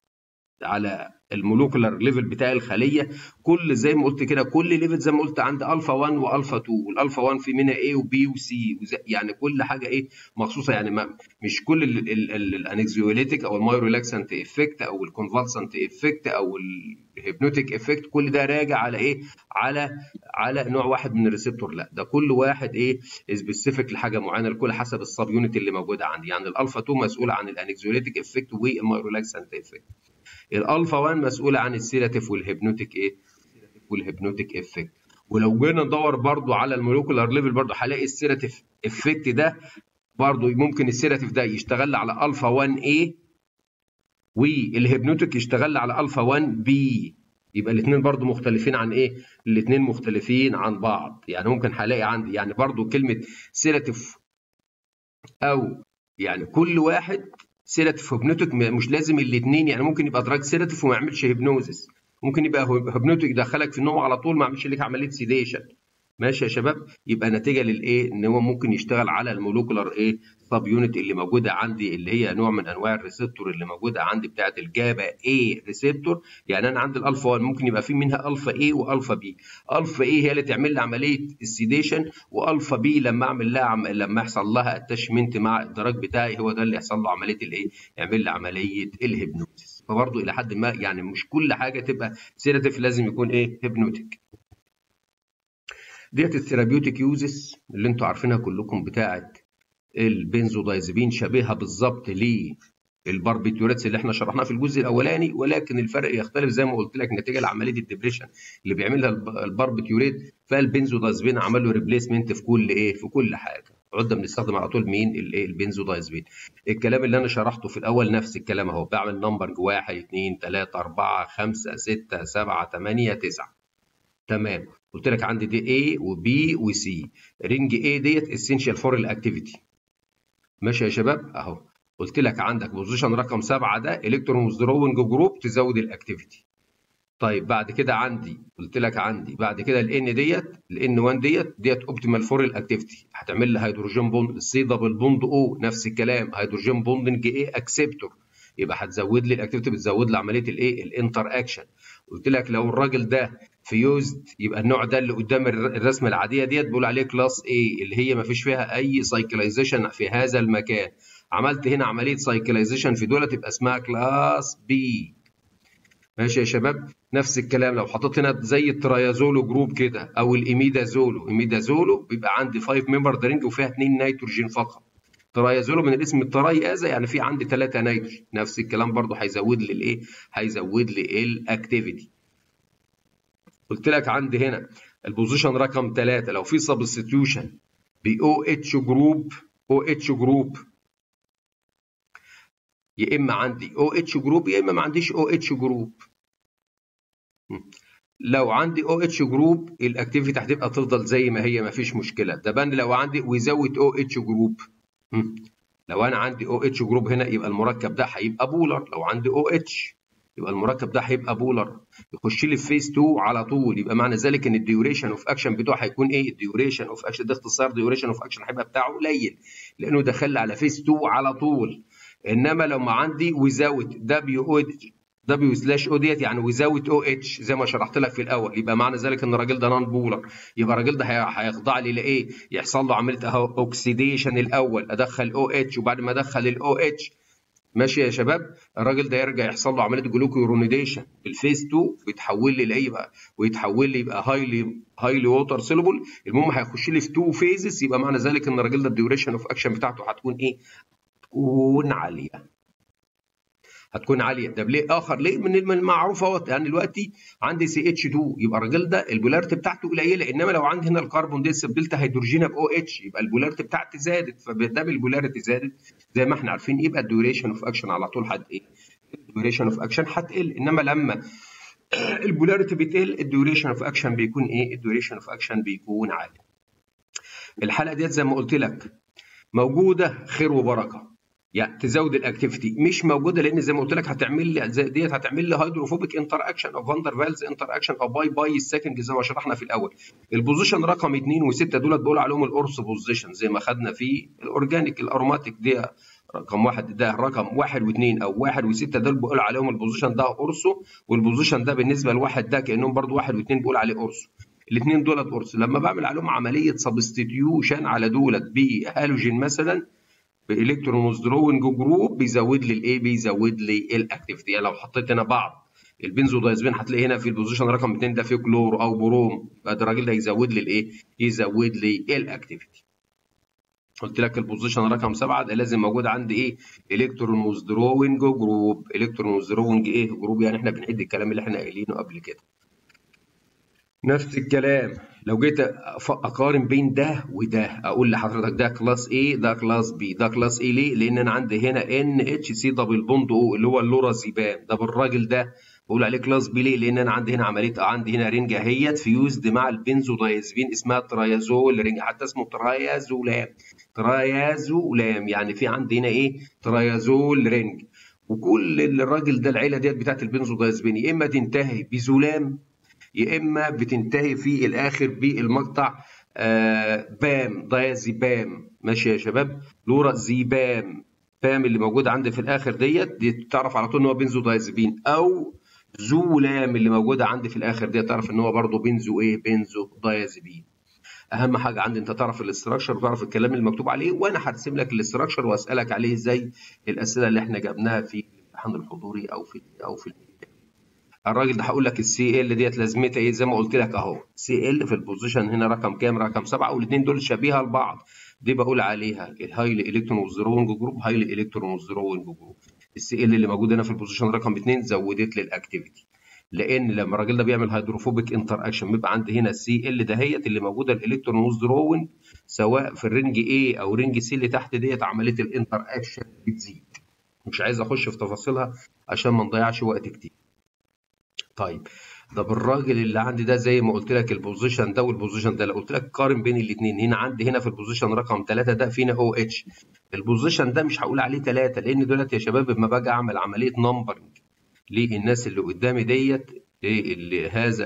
S1: على المولوكولار ليفل بتاع الخليه كل زي ما قلت كده كل ليفل زي ما قلت عند الفا 1 والفا 2 والالفا 1 في منها A وبي وسي يعني كل حاجه ايه مخصوصه يعني ما مش كل الانكزيوليتيك او المايو ريلاكسنت افكت او الكونفالسنت افكت او الهيبنوتيك افكت كل ده راجع على ايه على على نوع واحد من الريسبتور لا ده كل واحد ايه سبيسيفيك لحاجه معينه لكل حسب السب يونت اللي موجوده عندي يعني الالفا 2 مسؤول عن الانكزيوليتيك افكت والمايو ريلاكسنت افكت الالفا 1 مسؤوله عن السيلاتيف والهيبنوتيك ايه والهيبنوتيك افكت ولو جينا ندور برضو على الموليكولار ليفل برضو هلاقي السيراتيف افكت ده برضو ممكن السيراتيف ده يشتغل على الفا 1 a والهيبنوتيك يشتغل على الفا 1 b يبقى الاثنين برضو مختلفين عن ايه الاثنين مختلفين عن بعض يعني ممكن هلاقي عندي يعني برضو كلمه سيراتيف او يعني كل واحد سيراتيف هيبنوتيك مش لازم الاثنين يعني ممكن يبقى دراج سيراتيف وما يعملش هيبنوزس ممكن يبقى هيبنوتيك يدخلك في النوم على طول ما يعملش لك عمليه سيديشن ماشي يا شباب يبقى نتيجه للايه ان هو ممكن يشتغل على المولوكولار ايه سب يونت اللي موجوده عندي اللي هي نوع من انواع الريسبتور اللي موجوده عندي بتاعه الجابا اي ريسبتور يعني انا عندي الالفا 1 ممكن يبقى في منها الفا اي والفا بي الفا اي هي اللي تعمل لي عمليه السيديشن والفا بي لما اعمل لها عم... لما يحصل لها اتشمنت مع الدراج بتاعي هو ده اللي يحصل له عمليه الايه يعمل لي عمليه الهيبنوتيس فبرضه الى حد ما يعني مش كل حاجه تبقى سيراتيف لازم يكون ايه هيبنوتيك ديت الثيرابيوتيك يوزز اللي انتوا عارفينها كلكم بتاعه البنزودايزبين شبيهه بالظبط للباربيتوريتس اللي احنا شرحناها في الجزء الاولاني ولكن الفرق يختلف زي ما قلت لك نتيجه لعمليه الدبريشن اللي بيعملها الباربيتوريت فالبنزودايزبين عمل له ريبليسمنت في كل ايه في كل حاجه عدة بنستخدم على طول مين الايه البنزودايزبين الكلام اللي انا شرحته في الاول نفس الكلام اهو بعمل نمبر 1 2 3 4 5 6 7 8 9 تمام قلت لك عندي دي A وB وC رينج A ديت اسينشال فور الاكتيفيتي ماشي يا شباب اهو قلت لك عندك بوزيشن رقم 7 ده الكترون ويزدروينج جروب تزود الاكتيفيتي طيب بعد كده عندي قلت لك عندي بعد كده الان ديت الان 1 ديت ديت اوبتيمال فور الاكتيفيتي هتعمل لي هيدروجين بوند سي دبل بوند او نفس الكلام هيدروجين بوندنج ايه اكسبتور يبقى هتزود لي الاكتيفيتي بتزود لي عمليه الايه الانتر اكشن قلت لك لو الراجل ده فيوزد يبقى النوع ده اللي قدام الرسمه العاديه ديت بقول عليه كلاس A اللي هي ما فيش فيها اي سايكلايزيشن في هذا المكان عملت هنا عمليه سايكلايزيشن في دول تبقى اسمها كلاس B ماشي يا شباب نفس الكلام لو حطيت هنا زي التريازولو جروب كده او الاميدازولو اميدازولو بيبقى عندي 5 ممبر درينج وفيها 2 نيتروجين فقط تريازولو من الاسم التريازه يعني في عندي 3 نيتروجين نفس الكلام برضو هيزود لي الايه هيزود لي الاكتيفيتي قلت لك عندي هنا البوزيشن رقم 3 لو في سبستيوشن ب او اتش جروب او اتش جروب يا اما عندي او اتش جروب يا اما ما عنديش او اتش جروب لو عندي او اتش جروب الاكتيفيتي هتبقى تفضل زي ما هي ما فيش مشكله ده بان لو عندي ويزود او اتش جروب لو انا عندي او اتش جروب هنا يبقى المركب ده هيبقى بولر لو عندي او اتش يبقى المركب ده هيبقى بولر يخش لي في فيز 2 على طول يبقى معنى ذلك ان الديوريشن اوف اكشن بتاعه هيكون ايه الديوريشن اوف اكشن ده اختصار ديوريشن اوف اكشن هيبقى بتاعه قليل لانه دخل على فيز 2 على طول انما لو ما عندي ويزاوت دبليو او دبليو سلاش او ديت يعني ويزاوت او اتش زي ما شرحت لك في الاول يبقى معنى ذلك ان الراجل ده نون بولر يبقى الراجل ده هيخضع لي لايه؟ يحصل له عمليه اوكسيديشن الاول ادخل او اتش وبعد ما ادخل الاو اتش ماشي يا شباب الراجل ده يرجع يحصل له عمليه جلوكيورونيديشن الفيز 2 بيتحول لي لايه بقى ويتحول لي يبقى هايلي هايلي ووتر سيلبل المهم هيخش لي في 2 فيزز يبقى معنى ذلك ان الراجل ده الديوريشن اوف اكشن بتاعته هتكون ايه؟ هتكون عاليه هتكون عاليه طب ليه اخر ليه من المعروف اهوت يعني دلوقتي عندي سي اتش 2 يبقى الراجل ده البولاريتي بتاعته قليله انما لو عندي هنا الكربون دي سبدلت هيدروجينا باو اتش يبقى البولاريتي بتاعتي زادت فبالتالي البولاريتي زادت زي ما احنا عارفين يبقى الديوريشن اوف اكشن على طول هت ايه الديوريشن اوف اكشن هتقل انما لما البولاريتي بتقل الديوريشن اوف اكشن بيكون ايه الديوريشن اوف اكشن بيكون عالي الحلقه ديت زي ما قلت لك موجوده خير وبركه يعني تزود الاكتيفيتي مش موجوده لان زي ما قلت لك هتعمل لي ديت هتعمل لي هيدروفوبيك انتر اكشن او فاندر فالز انتر اكشن او باي باي سكند زي ما شرحنا في الاول البوزيشن رقم 2 و6 دولت بقول عليهم الاورس بوزيشن زي ما خدنا في الاورجانيك الاروماتيك دي رقم واحد ده رقم واحد واثنين او واحد وسته دول بقول عليهم البوزيشن ده اورسو والبوزيشن ده بالنسبه لواحد ده كانهم برضو واحد واثنين بقول عليه اورسو الاثنين دولت اورسو لما بعمل عليهم عمليه سبستيتيوشن على دولت بهالوجين مثلا بالكترون وذرونج جروب بيزود لي الايه بيزود لي الاكتيفيتي يعني لو حطيت هنا بعض البنزودايزبين هتلاقي هنا في البوزيشن رقم 2 ده فيه كلور او بروم يبقى الراجل ده يزود لي الايه يزود لي الاكتيفيتي قلت لك البوزيشن رقم 7 ده لازم موجود عندي ايه الكترون وذرونج جروب الكترون وذرونج ايه جروب يعني احنا بنعد الكلام اللي احنا قايلينه قبل كده نفس الكلام لو جيت اقارن بين ده وده اقول لحضرتك ده كلاس A ده كلاس B ده كلاس A ليه؟ لان انا عندي هنا NHC دبل بوند او اللي هو اللورازيبام ده بالراجل ده بقول عليه كلاس B ليه؟ لان انا عندي هنا عمليه عندي هنا رينج اهيت فيوزد مع البنزودايزبين اسمها تريازول رينج حتى اسمه تريازولام تريازولام يعني في عندي هنا ايه؟ تريازول رينج وكل الراجل ده العيله ديت بتاعت البنزودايزبين يا اما تنتهي بزولام يا اما بتنتهي في الاخر بالمقطع آه بام دايازيبام ماشي يا شباب لورا زيبام بام اللي موجود عندي في الاخر ديت دي تعرف على طول ان هو بنزو دايازيبين او زولام اللي موجوده عندي في الاخر ديت تعرف ان هو برضه بنزو ايه بنزو دايازيبين اهم حاجه عندي انت تعرف الاستراكشر وتعرف الكلام اللي مكتوب عليه وانا هرسم لك الاستراكشر واسالك عليه زي الاسئله اللي احنا جبناها في الامتحان الحضوري او في او في الراجل ده هقول لك السي ال ديت لازمتها ايه زي ما قلت لك اهو سي ال في البوزيشن هنا رقم كام رقم سبعه والاثنين دول شبيهه لبعض دي بقول عليها الهايلي الكترون وذرونج جروب هايلي الكترون وذرونج جروب السي ال اللي موجود هنا في البوزيشن رقم اثنين زودت لي الاكتيفيتي لان لما الراجل ده بيعمل هيدروفوبيك انتر اكشن بيبقى عندي هنا السي ال دهيت اللي موجوده الالكترون وذرونج سواء في الرينج A او رينج سي اللي تحت ديت عمليه الانتر اكشن بتزيد مش عايز اخش في تفاصيلها عشان ما نضيعش وقت كتير طيب ده بالراجل اللي عندي ده زي ما قلت لك البوزيشن ده والبوزيشن ده لو قلت لك قارن بين الاثنين هنا عندي هنا في البوزيشن رقم 3 ده فينا او اتش البوزيشن ده مي هقول عليه 3 لان دلوقتي يا شباب لما باجي اعمل عمليه نمبرنج للناس اللي قدامي ديت اللي هذا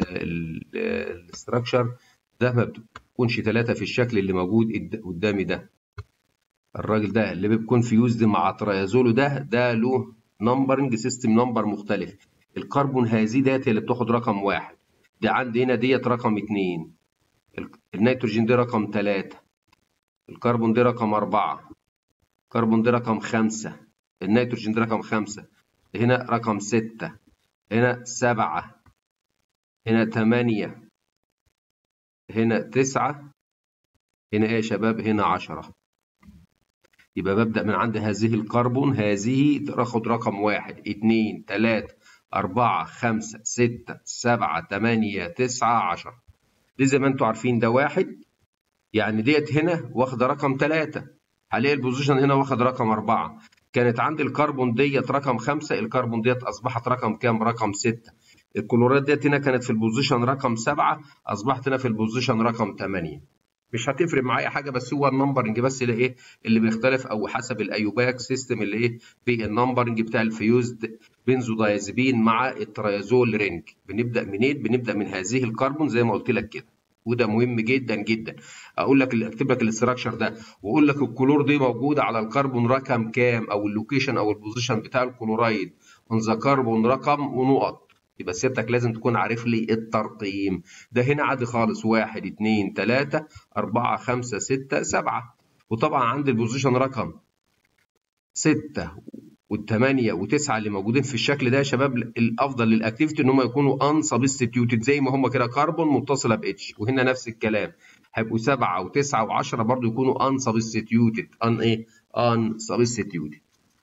S1: الاستراكشر ده ما بتكونش 3 في الشكل اللي موجود قدامي ده الراجل ده اللي بيكون فيوزد مع تريازولو ده ده له نمبرنج سيستم نمبر مختلف الكربون هذه ديت اللي بتاخد رقم واحد دي عندي هنا ديت رقم اتنين النيتروجين دي رقم تلاتة الكربون دي رقم أربعة الكربون دي رقم خمسة النيتروجين دي رقم خمسة هنا رقم ستة هنا سبعة هنا تمانية هنا تسعة هنا ايه يا شباب هنا عشرة يبقى ببدأ من عند هذه الكربون هذه تاخد رقم واحد اتنين تلاتة أربعة خمسة ستة سبعة تمانية تسعة عشرة دي زي ما انتوا عارفين ده واحد يعني ديت هنا واخدة رقم تلاتة هلاقي البوزيشن هنا واخد رقم أربعة كانت عندي الكربون ديت رقم خمسة الكربون ديت أصبحت رقم كام؟ رقم ستة الكلورات ديت هنا كانت في البوزيشن رقم سبعة أصبحت هنا في البوزيشن رقم تمانية مش هتفرق معايا حاجه بس هو النمبرنج بس اللي ايه اللي بيختلف او حسب الايوباك سيستم اللي ايه في النمبرنج بتاع الفيوزد بنزودايزبين مع التريازول رينج بنبدا منين بنبدا من هذه الكربون زي ما قلت لك كده وده مهم جدا جدا اقول لك اكتب لك الاستراكشر ده واقول لك الكلور دي موجوده على الكربون رقم كام او اللوكيشن او البوزيشن بتاع الكلورايد اون ذا كربون رقم ونقط يبقى سيادتك لازم تكون عارف لي الترقيم ده هنا عادي خالص واحد اتنين تلاتة أربعة خمسة ستة سبعة وطبعا عندي البوزيشن رقم ستة والثمانية وتسعة اللي موجودين في الشكل ده يا شباب الأفضل للأكتيفيتي إن هم يكونوا ان سبستيتيوتد زي ما هم كده كربون متصلة باتش وهنا نفس الكلام هيبقوا سبعة وتسعة وعشرة برضه يكونوا ان سبستيتيوتد ان إيه؟ ان سبستيتيوتد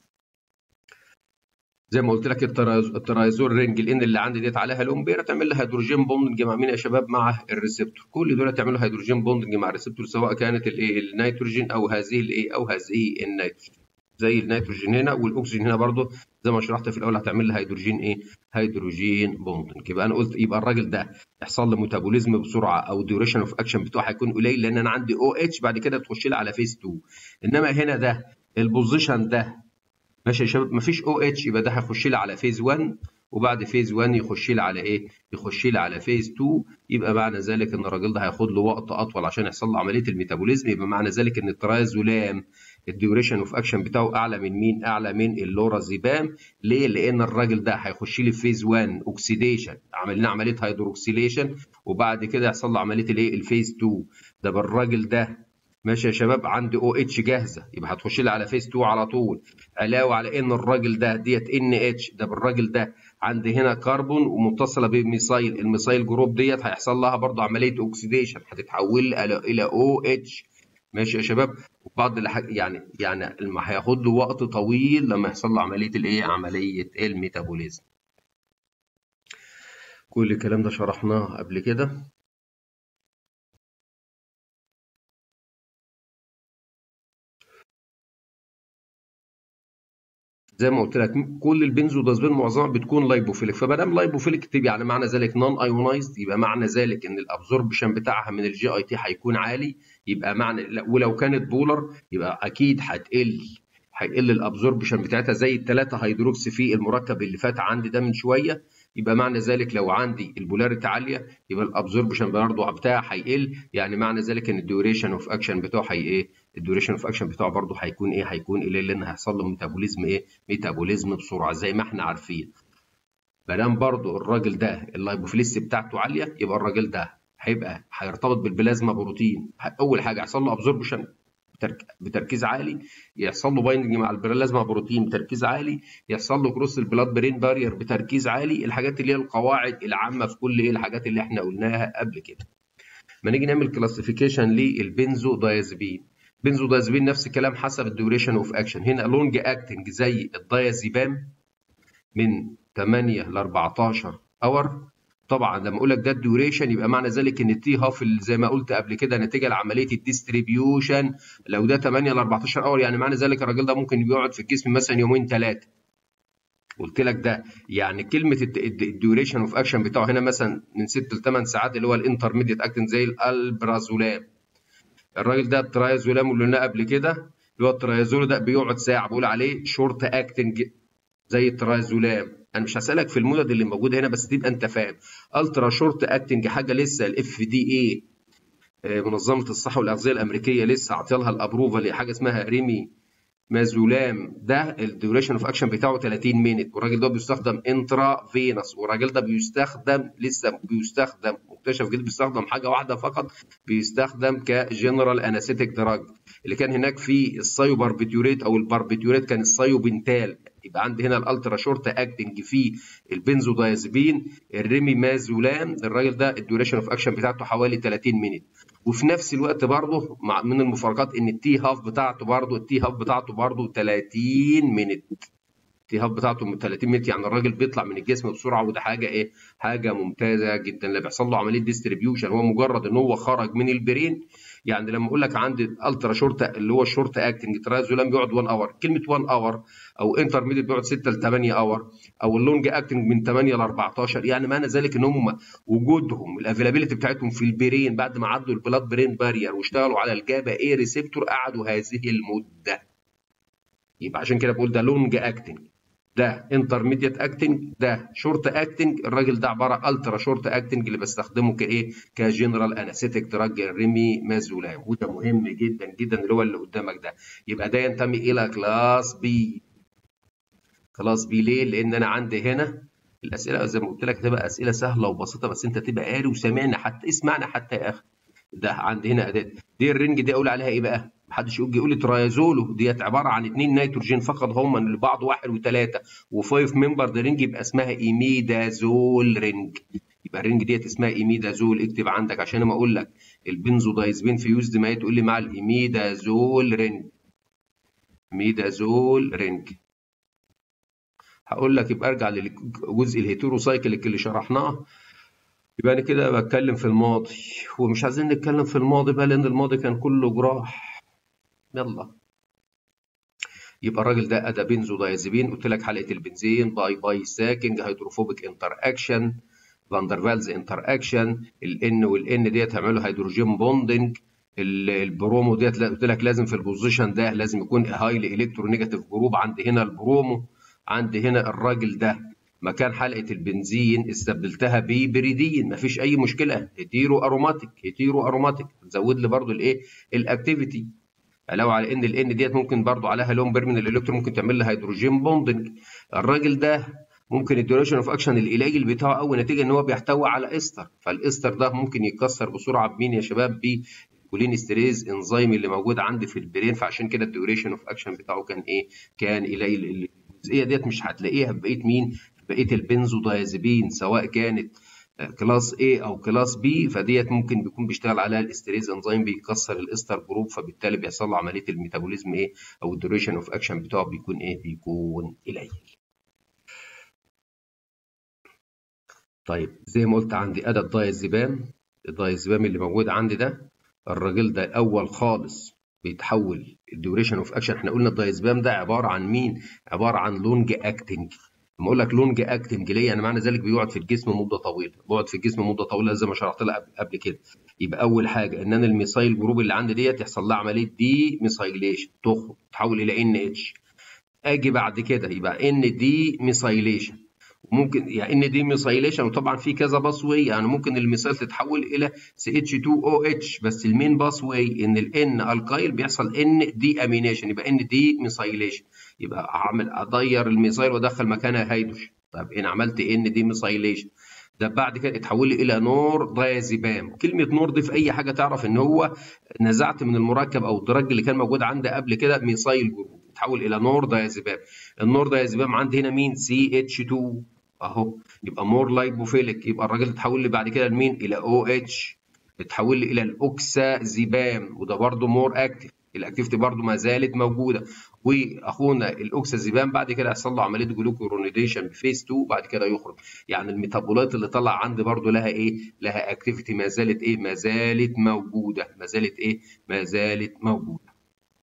S1: زي ما قلت لك الترايزول رينج الان اللي عندي ديت عليها لومبيرا تعمل لها هيدروجين بوندنج مع مين يا شباب مع الريسبتور كل دول تعملوا هيدروجين بوندنج مع الريسبتور سواء كانت الايه النيتروجين او هذه الايه او هذه النيتروجين زي النيتروجين هنا والاكسجين هنا برضه زي ما شرحت في الاول هتعمل لها هيدروجين ايه هيدروجين بوندنج يبقى انا قلت يبقى الراجل ده يحصل له ميتابوليزم بسرعه او الديوريشن اوف اكشن بتاعه هيكون قليل لان انا عندي او اتش بعد كده تخش لي على فيز 2 انما هنا ده البوزيشن ده ماشي يا شباب مفيش او اتش يبقى ده هيخش لي على فيز 1 وبعد فيز 1 يخش لي على ايه؟ يخش لي على فيز 2 يبقى معنى ذلك ان الراجل ده هياخد له وقت اطول عشان يحصل له عمليه الميتابوليزم يبقى معنى ذلك ان الترايزولام الديوريشن اوف اكشن بتاعه اعلى من مين؟ اعلى من اللورازيبام ليه؟ لان الراجل ده هيخش لي في فيز 1 اوكسيديشن عملنا عمليه هيدروكسيليشن وبعد كده يحصل له عمليه الايه؟ الفيز 2 ده بالراجل ده ماشي يا شباب عندي او اتش جاهزه يبقى هتخش لي على فيز 2 على طول علاوه على ان الراجل ده ديت ان اتش ده بالراجل ده عندي هنا كربون ومتصله بميثايل الميثايل جروب ديت هيحصل لها برضه عمليه اوكسيديشن هتتحول الى او اتش ماشي يا شباب وبعض يعني يعني هياخد له وقت طويل لما يحصل له عمليه الايه عمليه الميتابوليزم كل الكلام ده شرحناه قبل كده زي ما قلت لك كل البنزودازبين معظمها بتكون لايبوفيليك فما دام لايبوفيليك يعني معنى ذلك نون ايونايزد يبقى معنى ذلك ان الابزوربشن بتاعها من الجي اي تي هيكون عالي يبقى معنى ولو كانت بولر يبقى اكيد هتقل هيقل الابزوربشن بتاعتها زي الثلاثه هيدروكسي في المركب اللي فات عندي ده من شويه يبقى معنى ذلك لو عندي البولاريتي عاليه يبقى الابزوربشن برضه بتاعها هيقل يعني معنى ذلك ان الديوريشن اوف اكشن بتاعه هي ايه الديوريشن اوف اكشن بتاعه برضه هيكون ايه هيكون قليل لان هيحصل له ميتابوليزم ايه ميتابوليزم بسرعه زي ما احنا عارفين ما دام برضه الراجل ده اللايبوفيليس بتاعته عاليه يبقى الراجل ده هيبقى هيرتبط بالبلازما بروتين اول حاجه هيحصل له ابزوربشن بتركيز عالي يحصل له بايندنج مع البلازما بروتين بتركيز عالي يحصل له كروس البلاد برين بارير بتركيز عالي الحاجات اللي هي القواعد العامه في كل ايه الحاجات اللي احنا قلناها قبل كده ما نيجي نعمل كلاسيفيكيشن للبنزو دايازيبين بنزو دايازيبين نفس الكلام حسب الديوريشن اوف اكشن هنا لونج اكتنج زي الدايازيبام من 8 ل 14 اور طبعا لما اقول لك ده الديوريشن يبقى معنى ذلك ان التي هاف زي ما قلت قبل كده نتيجه لعمليه الديستريبيوشن لو ده 8 ل 14 اور يعني معنى ذلك الراجل ده ممكن بيقعد في الجسم مثلا يومين ثلاثه قلت لك ده يعني كلمه الديوريشن اوف اكشن بتاعه هنا مثلا من 6 ل 8 ساعات اللي هو الانترميديت اكتن زي الالبرازولام الراجل ده الترايزولام اللي قلناه قبل كده اللي هو الترايزول ده بيقعد ساعه بقول عليه شورت اكتنج زي الترايزولام انا مش هسالك في المدد اللي موجوده هنا بس تبقى انت فاهم الترا شورت اكتنج حاجه لسه الاف دي اي منظمه الصحه والاغذيه الامريكيه لسه عاطيه لها الابروفال لحاجه اسمها ريمي مازولام ده الديوريشن اوف اكشن بتاعه 30 مينت والراجل ده بيستخدم انترا فينس والراجل ده بيستخدم لسه بيستخدم مكتشف جديد بيستخدم حاجه واحده فقط بيستخدم كجنرال انستيك دراج اللي كان هناك في السايو باربيتيوريت او الباربيتيوريت كان السايو بنتال يبقى عندي هنا الالترا شورت اكتنج في البنزودايزبين الريمي مازولام الراجل ده الديوريشن اوف اكشن بتاعته حوالي 30 مينت وفي نفس الوقت برضه من المفارقات ان التي هاف بتاعته برضه التي هاف بتاعته برضه 30 مينت التي هاف بتاعته 30 مينت يعني الراجل بيطلع من الجسم بسرعه وده حاجه ايه حاجه ممتازه جدا لا بيحصل له عمليه ديستريبيوشن هو مجرد ان هو خرج من البرين يعني لما اقول لك عندي الالترا شورت اللي هو الشورت اكتنج ترازولام بيقعد 1 اور كلمه 1 اور او انترميديت بيقعد 6 ل 8 اور او اللونج اكتنج من 8 ل 14 يعني معنى ذلك ان هم وجودهم الافيلابيلتي بتاعتهم في البرين بعد ما عدوا البلاد برين بارير واشتغلوا على الجابا اي ريسبتور قعدوا هذه المده يبقى عشان كده بقول ده لونج اكتنج ده انترميديت اكتنج ده شورت اكتنج الراجل ده عباره الترا شورت اكتنج اللي بستخدمه كايه كجنرال انستيك دراج ريمي مازولام وده مهم جدا جدا اللي هو اللي قدامك ده يبقى ده ينتمي الى كلاس بي كلاس بي ليه لان انا عندي هنا الاسئله زي ما قلت لك هتبقى اسئله سهله وبسيطه بس انت تبقى قاري وسامعنا حتى اسمعنا حتى يا اخي ده عندي هنا اداه دي الرنج دي اقول عليها ايه بقى محدش يجي يقول لي ترايزولو ديت عباره عن اثنين نيتروجين فقط هم لبعض واحد وثلاثه وفايف ممبر ده رينج يبقى اسمها ايميدازول رينج يبقى الرينج ديت اسمها ايميدازول اكتب عندك عشان لما اقول لك البنزودايزبين فيوزد ما تقول لي مع الايميدازول رينج ميدازول رينج هقول لك يبقى ارجع للجزء الهيتروسايكليك اللي شرحناه يبقى انا كده بتكلم في الماضي ومش عايزين نتكلم في الماضي بقى لان الماضي كان كله جراح يلا يبقى الراجل ده ادى بنزودايزابين قلت لك حلقه البنزين باي باي ساكنج هيدروفوبيك انتر اكشن فاندرفالز انتر اكشن الان والان ديت هيعملوا هيدروجين بوندنج البرومو ديت قلت لك لازم في البوزيشن ده لازم يكون هايلي الكترونيجاتيف جروب عندي هنا البرومو عندي هنا الراجل ده مكان حلقه البنزين استبدلتها ببريدين مفيش اي مشكله هيتيرو اروماتيك هيتيرو اروماتيك زود لي برضو الايه الاكتيفيتي علاوه على ان الان ديت ممكن برضو عليها لون بيرمنال الالكترون ممكن تعمل لها هيدروجين بوندنج الراجل ده ممكن الديوريشن اوف اكشن القليل بتاعه قوي نتيجه ان هو بيحتوي على استر فالاستر ده ممكن يتكسر بسرعه بمين يا شباب كولين ستريز انزيم اللي موجود عندي في البرين فعشان كده الديوريشن اوف اكشن بتاعه كان ايه كان قليل الجزئيه ديت مش هتلاقيها في بقيه مين في بقيه البنزودايزابين سواء كانت كلاس A او كلاس B فديت ممكن بيكون بيشتغل عليها الاستريز انزيم بيكسر الاستر جروب فبالتالي بيحصل له عمليه الميتابوليزم ايه او الديوريشن اوف اكشن بتاعه بيكون ايه بيكون قليل طيب زي ما قلت عندي ادى الدايزيبام الدايزيبام اللي موجود عندي ده الراجل ده الاول خالص بيتحول الديوريشن اوف اكشن احنا قلنا الدايزبام ده عباره عن مين عباره عن لونج اكتنج لما اقول لك لونج اكتنج ليه يعني معنى ذلك بيقعد في الجسم مده طويله بيقعد في الجسم مده طويله زي ما شرحت لك قبل كده يبقى اول حاجه ان انا الميثايل جروب اللي عندي ديت يحصل لها عمليه دي ميثايليشن تخرج تحول الى ان اتش اجي بعد كده يبقى ان دي ميثايليشن ممكن يعني ان دي ميثايليشن وطبعا في كذا باس واي يعني ممكن الميثايل تتحول الى سي اتش 2 او اتش بس المين باس واي ان الان الكايل بيحصل ان دي امينيشن يبقى ان دي ميثايليشن يبقى اعمل اغير الميثايل وادخل مكانها هيدروجين طب انا عملت ان دي ميثايليشن ده بعد كده اتحول لي الى نور دايازيبام كلمه نور دي في اي حاجه تعرف ان هو نزعت من المركب او الدرج اللي كان موجود عندي قبل كده ميثايل جروب اتحول الى نور دايازيبام النور دايازيبام عندي هنا مين سي اتش 2 اهو يبقى مور لايبوفيليك يبقى الراجل اتحول لي بعد كده لمين الى او اتش اتحول لي الى الاوكسازيبام وده برده مور اكتف الاكتيفيتي برده ما زالت موجوده واخونا الاوكسازيبام بعد كده هيحصل له عمليه جلوكورونيديشن بفيز 2 بعد كده يخرج يعني الميتابولايت اللي طلع عندي برده لها ايه لها اكتيفيتي ما زالت ايه ما زالت موجوده ما زالت ايه ما زالت موجوده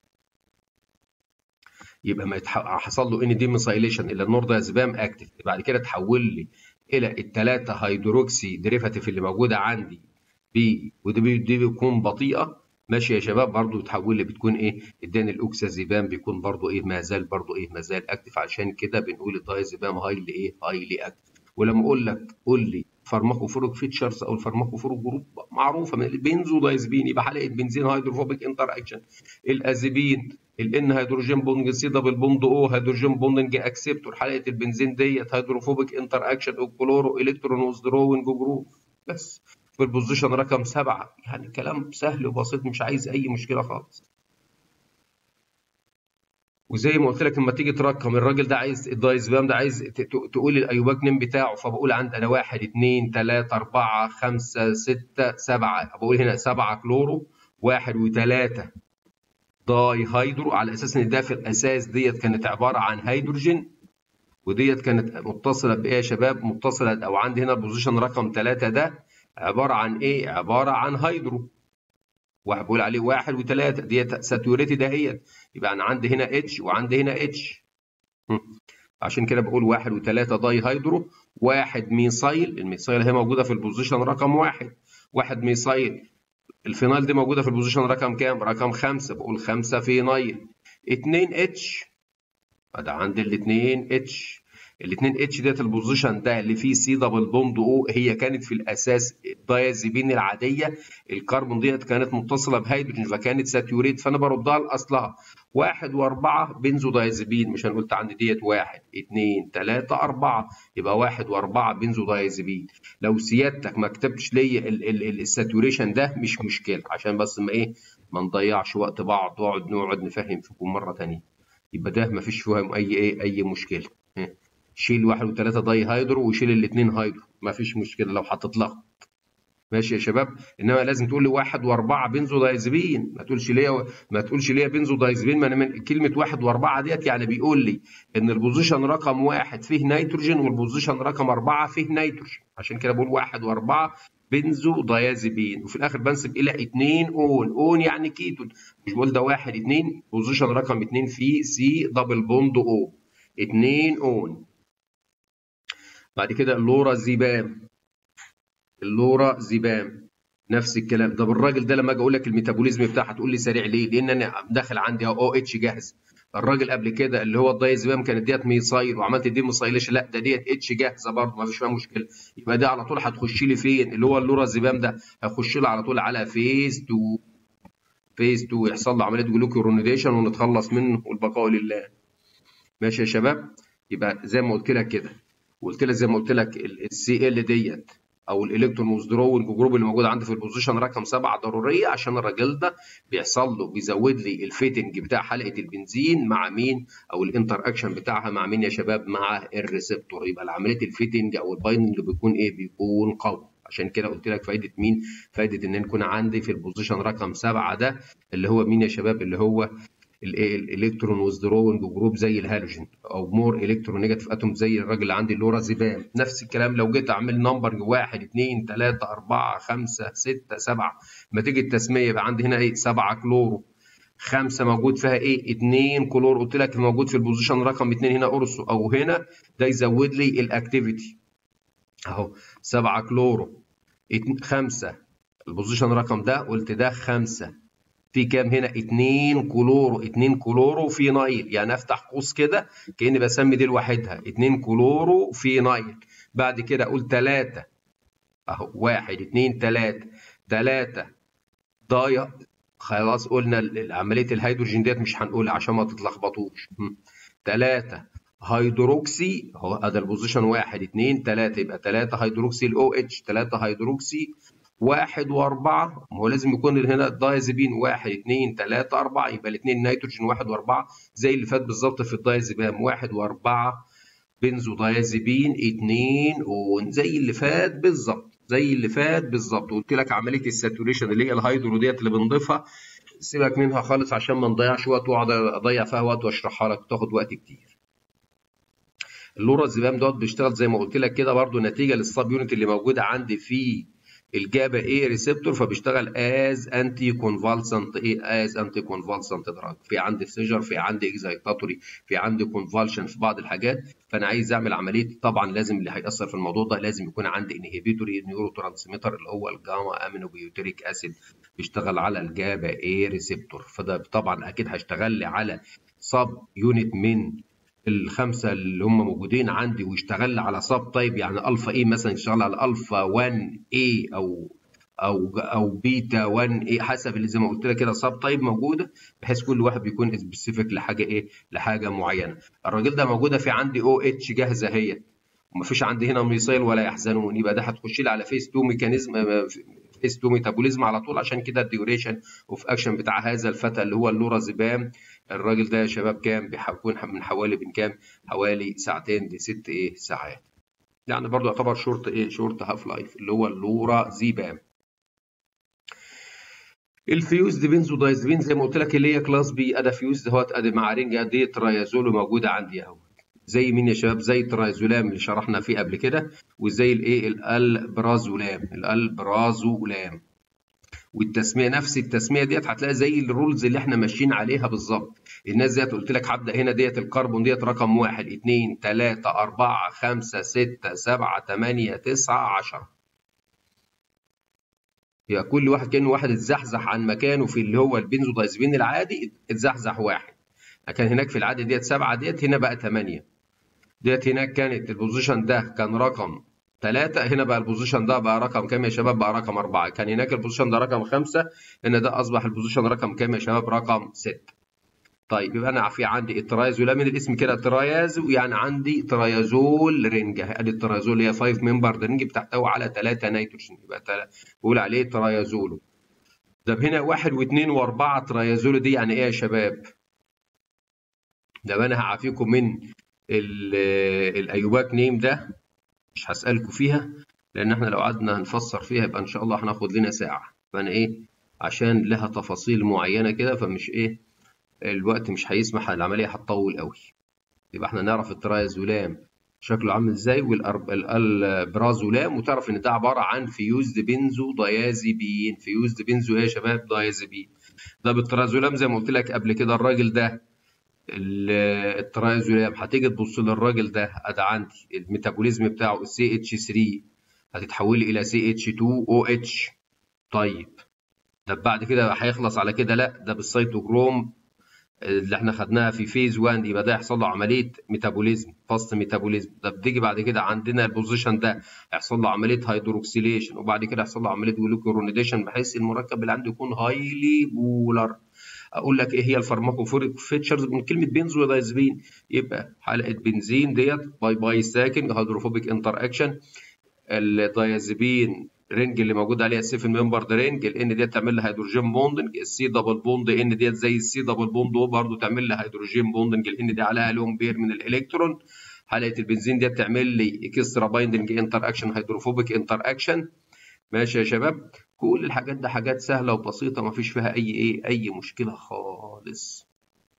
S1: يبقى ما يتح... حصل له ان دي ميثايليشن الى النوردازبام اكتف بعد كده تحول لي الى الثلاثه هيدروكسي ديريفاتيف اللي موجوده عندي بي ودي دي بتكون بطيئه ماشي يا شباب برضو تحول لي بتكون ايه اداني الاوكسازيبام بيكون برضو ايه ما زال برضو ايه ما زال اكتف عشان كده بنقول الدايزيبام هايلي ايه هايلي اكتف ولما اقول لك قول لي فارماكوفورك فيتشرز او الفارماكوفورك جروب معروفه من البنزودايزبين يبقى حلقه بنزين هيدروفوبيك انتر اكشن الازيبين الان هيدروجين بوندنج سي دبل بوند او هيدروجين بوندنج اكسبتور حلقه البنزين ديت هيدروفوبيك انتر اكشن كلورو الكترون وذروينج جروب بس في البوزيشن رقم سبعه يعني كلام سهل وبسيط مش عايز اي مشكله خالص وزي ما قلت لك لما تيجي ترقم الراجل ده عايز الدايزبام ده عايز تقول الايوباك نيم بتاعه فبقول عندي انا واحد اثنين ثلاثة أربعة خمسة ستة سبعة بقول هنا سبعة كلورو واحد وثلاثة داي هيدرو على اساس ان ده في الاساس ديت كانت عباره عن هيدروجين وديت كانت متصله بايه يا شباب متصله او عندي هنا البوزيشن رقم ثلاثة ده عباره عن ايه عباره عن هيدرو واحد بقول عليه واحد وثلاثة ديت ساتوريتد اهيت يبقى انا عندي هنا اتش وعندي هنا اتش عشان كده بقول واحد وثلاثة داي هيدرو واحد ميثايل الميثايل هي موجودة في البوزيشن رقم واحد واحد ميثايل الفينايل دي موجودة في البوزيشن رقم كام؟ رقم خمسة بقول خمسة فينايل اتنين اتش ده عندي الاتنين اتش الاثنين اتش ديت البوزيشن ده اللي فيه سي دبل بوند او هي كانت في الاساس الدايازيبين العاديه الكربون ديت كانت متصله بهيدروجين فكانت ساتيوريت فانا بردها لاصلها واحد واربعه بنزو دايازيبين مش انا قلت عندي ديت واحد اثنين ثلاثه اربعه يبقى واحد واربعه بنزو دايازيبين لو سيادتك ما كتبتش ليا الساتوريشن ده مش مشكله عشان بس ما ايه ما نضيعش وقت بعض واقعد نقعد نفهم فيكم مره ثانيه يبقى ده ما فيش فيهم اي ايه اي مشكله شيل واحد وثلاثة داي هيدرو وشيل الاثنين هيدرو مفيش مشكلة لو هتتلخبط ماشي يا شباب انما لازم تقول لي واحد واربعه بنزو دايزبين ما تقولش ليه ما تقولش ليه بنزو دايزبين ما انا من كلمه واحد واربعه ديت يعني بيقول لي ان البوزيشن رقم واحد فيه نيتروجين والبوزيشن رقم اربعه فيه نيتروجين عشان كده بقول واحد واربعه بنزو دايازيبين وفي الاخر بنسب الى اثنين اون اون يعني كيتون مش بقول ده واحد اثنين بوزيشن رقم اثنين فيه سي دبل بوند او اثنين اون بعد كده اللورا زيبام اللورا زيبام نفس الكلام طب الراجل ده لما اجي اقول لك الميتابوليزم بتاعها تقول لي سريع ليه؟ لان انا داخل عندي او اتش جاهز الراجل قبل كده اللي هو الدايزبام كانت ديت ميصايل وعملت دي ميصايلش لا ده ديت اتش جاهزه برضه ما فيش فيها مشكله يبقى ده على طول هتخش لي فين اللي هو اللورا زيبام ده هيخش لي على طول على فيز 2 فيز 2 يحصل له عمليه جلوكيورونيديشن ونتخلص منه والبقاء لله ماشي يا شباب يبقى زي ما قلت لك كده وقلت لك زي ما قلت لك السي ال ديت او الالكترون وذرونج جروب اللي موجود عندي في البوزيشن رقم 7 ضروريه عشان الراجل ده بيحصل له بيزود لي الفيتنج بتاع حلقه البنزين مع مين او الانتر اكشن بتاعها مع مين يا شباب مع الريسبتور يبقى عمليه الفيتنج او البايندنج بيكون ايه بيكون قوي عشان كده قلت لك فايده مين فايده ان يكون عندي في البوزيشن رقم 7 ده اللي هو مين يا شباب اللي هو الايه الالكترون وذرونج جروب زي الهالوجين او مور الكترونيجاتيف اتوم زي الراجل اللي عندي اللورازيبام نفس الكلام لو جيت اعمل نمبر 1 2 3 4 5 6 7 ما تيجي التسميه يبقى عندي هنا ايه 7 كلورو خمسه موجود فيها ايه؟ 2 كلور قلت لك موجود في البوزيشن رقم 2 هنا اورسو او هنا ده يزود لي الاكتيفيتي اهو 7 كلورو 5 البوزيشن رقم ده قلت ده 5 في كام هنا 2 كلورو 2 كلورو فينايل يعني افتح قوس كده كاني بسمي دي لوحدها 2 كلورو فينايل بعد كده اقول 3 اهو 1 2 3 3 ضايع خلاص قلنا عمليه الهيدروجين ديت مش هنقولها عشان ما تتلخبطوش 3 هيدروكسي اهو ادي البوزيشن 1 2 3 يبقى 3 هيدروكسي الاو اتش 3 هيدروكسي واحد واربعة ما هو لازم يكون هنا الدايزبين واحد اثنين ثلاثة أربعة يبقى الاثنين نيتروجين واحد واربعة زي اللي فات بالظبط في الدايزبام واحد واربعة بنزو دايزبين اثنين اون زي اللي فات بالظبط زي اللي فات بالظبط قلت لك عملية الساتوريشن اللي هي الهيدرو ديت اللي بنضيفها سيبك منها خالص عشان ما نضيعش وقت واقعد اضيع فيها وقت واشرحها لك تاخد وقت كتير. اللورا الزبام دوت بيشتغل زي ما قلت لك كده برضو نتيجه للسب يونت اللي موجوده عندي في الجابا ايه ريسبتور فبيشتغل از انتي كونفالسنت ايه از انتي كونفالسنت دراج في عندي سيجر في عندي اكزايتاتوري في عندي كونفالشن في بعض الحاجات فانا عايز اعمل عمليه طبعا لازم اللي هيأثر في الموضوع ده لازم يكون عندي انهبيتوري نيورو ترانسميتر اللي هو الجاما امينو بيوتريك اسيد بيشتغل على الجابا ايه ريسبتور فده طبعا اكيد هيشتغل لي على سب يونت من الخمسه اللي هم موجودين عندي ويشتغل على سب تايب يعني الفا اي مثلا يشتغل على الفا 1 اي او او او بيتا 1 ايه حسب اللي زي ما قلت لك كده سب تايب موجوده بحيث كل واحد بيكون سبيسيفيك لحاجه ايه لحاجه معينه الراجل ده موجوده في عندي او اتش جاهزه هي ومفيش عندي هنا ميثايل ولا يحزنون يبقى ده هتخش لي على فيس 2 ميكانيزم فيس 2 ميتابوليزم على طول عشان كده الديوريشن اوف اكشن بتاع هذا الفتى اللي هو اللورازيبام الراجل ده يا شباب كام بيكون من حوالي من كام حوالي ساعتين لست ايه ساعات يعني برضو يعتبر شورت ايه شورت هاف لايف اللي هو اللورا زيبام الفيوزد بنزودايزبين زي ما قلت لك اللي هي كلاس بي ادا فيوزد اهوت ادي مع رينجا دي ترايازولو موجوده عندي اهو زي مين يا شباب زي ترايزولام اللي شرحنا فيه قبل كده وزي الايه الالبرازولام الالبرازولام والتسميه نفس التسميه ديت هتلاقي زي الرولز اللي احنا ماشيين عليها بالظبط الناس ديت قلت لك هبدا هنا ديت الكربون ديت رقم 1 2 3 4 5 6 7 8 9 10 يبقى كل واحد كانه واحد اتزحزح عن مكانه في اللي هو البنزودايزبين العادي اتزحزح واحد كان هناك في العادي ديت سبعه ديت هنا بقى ثمانيه ديت هناك كانت البوزيشن ده كان رقم ثلاثة هنا بقى البوزيشن ده بقى رقم كام يا شباب بقى رقم أربعة كان هناك البوزيشن ده رقم خمسة هنا ده أصبح البوزيشن رقم كام يا شباب رقم ستة طيب يبقى أنا في عندي الترايزولا من الاسم كده ترايازو يعني عندي ترايازول رينج ادي الترايازول اللي هي 5 ممبر رينج بتحتوي على 3 نيتروجين يبقى تل... بقول عليه ترايازولو طب هنا واحد واثنين واربعة ترايازولو دي يعني ايه يا شباب؟ ده انا هعافيكم من الايوباك نيم ده مش هسألكم فيها لأن احنا لو قعدنا نفسر فيها يبقى إن شاء الله هناخد لنا ساعة فأنا إيه عشان لها تفاصيل معينة كده فمش إيه الوقت مش هيسمح العملية هتطول قوي يبقى احنا نعرف الترايزولام شكله عامل ازاي والبرازولام وتعرف ان ده عباره عن فيوزد بنزو دايازيبين فيوزد بنزو ايه يا شباب دايازيبين ده بالترازولام زي ما قلت لك قبل كده الراجل ده الترايزولام هتيجي تبص للراجل ده ادي عندي الميتابوليزم بتاعه السي اتش 3 هتتحول الى سي اتش 2 او اتش طيب ده بعد كده هيخلص على كده لا ده بالسيتوكروم اللي احنا خدناها في فيز 1 يبقى ده يحصل له عمليه ميتابوليزم فاست ميتابوليزم ده بتيجي بعد كده عندنا البوزيشن ده يحصل له عمليه هيدروكسيليشن وبعد كده يحصل له عمليه جلوكورونيديشن بحيث المركب اللي عنده يكون هايلي بولر اقول لك ايه هي الفارماكوفوريك فيتشرز من كلمه بنزودايزبين يبقى حلقه بنزين ديت باي باي ساكن هيدروفوبيك انتر اكشن الدايازيبين رينج اللي موجود عليها السيفن ممبر ده رينج الان ديت تعمل لها هيدروجين بوندنج السي دبل بوند ان ديت زي السي دبل بوند برضه تعمل لها هيدروجين بوندنج الان دي عليها لون بير من الالكترون حلقه البنزين ديت تعمل لي اكسترا بايندنج انتر اكشن هيدروفوبيك انتر اكشن ماشي يا شباب كل الحاجات دي حاجات سهله وبسيطه ما فيش فيها اي ايه اي مشكله خالص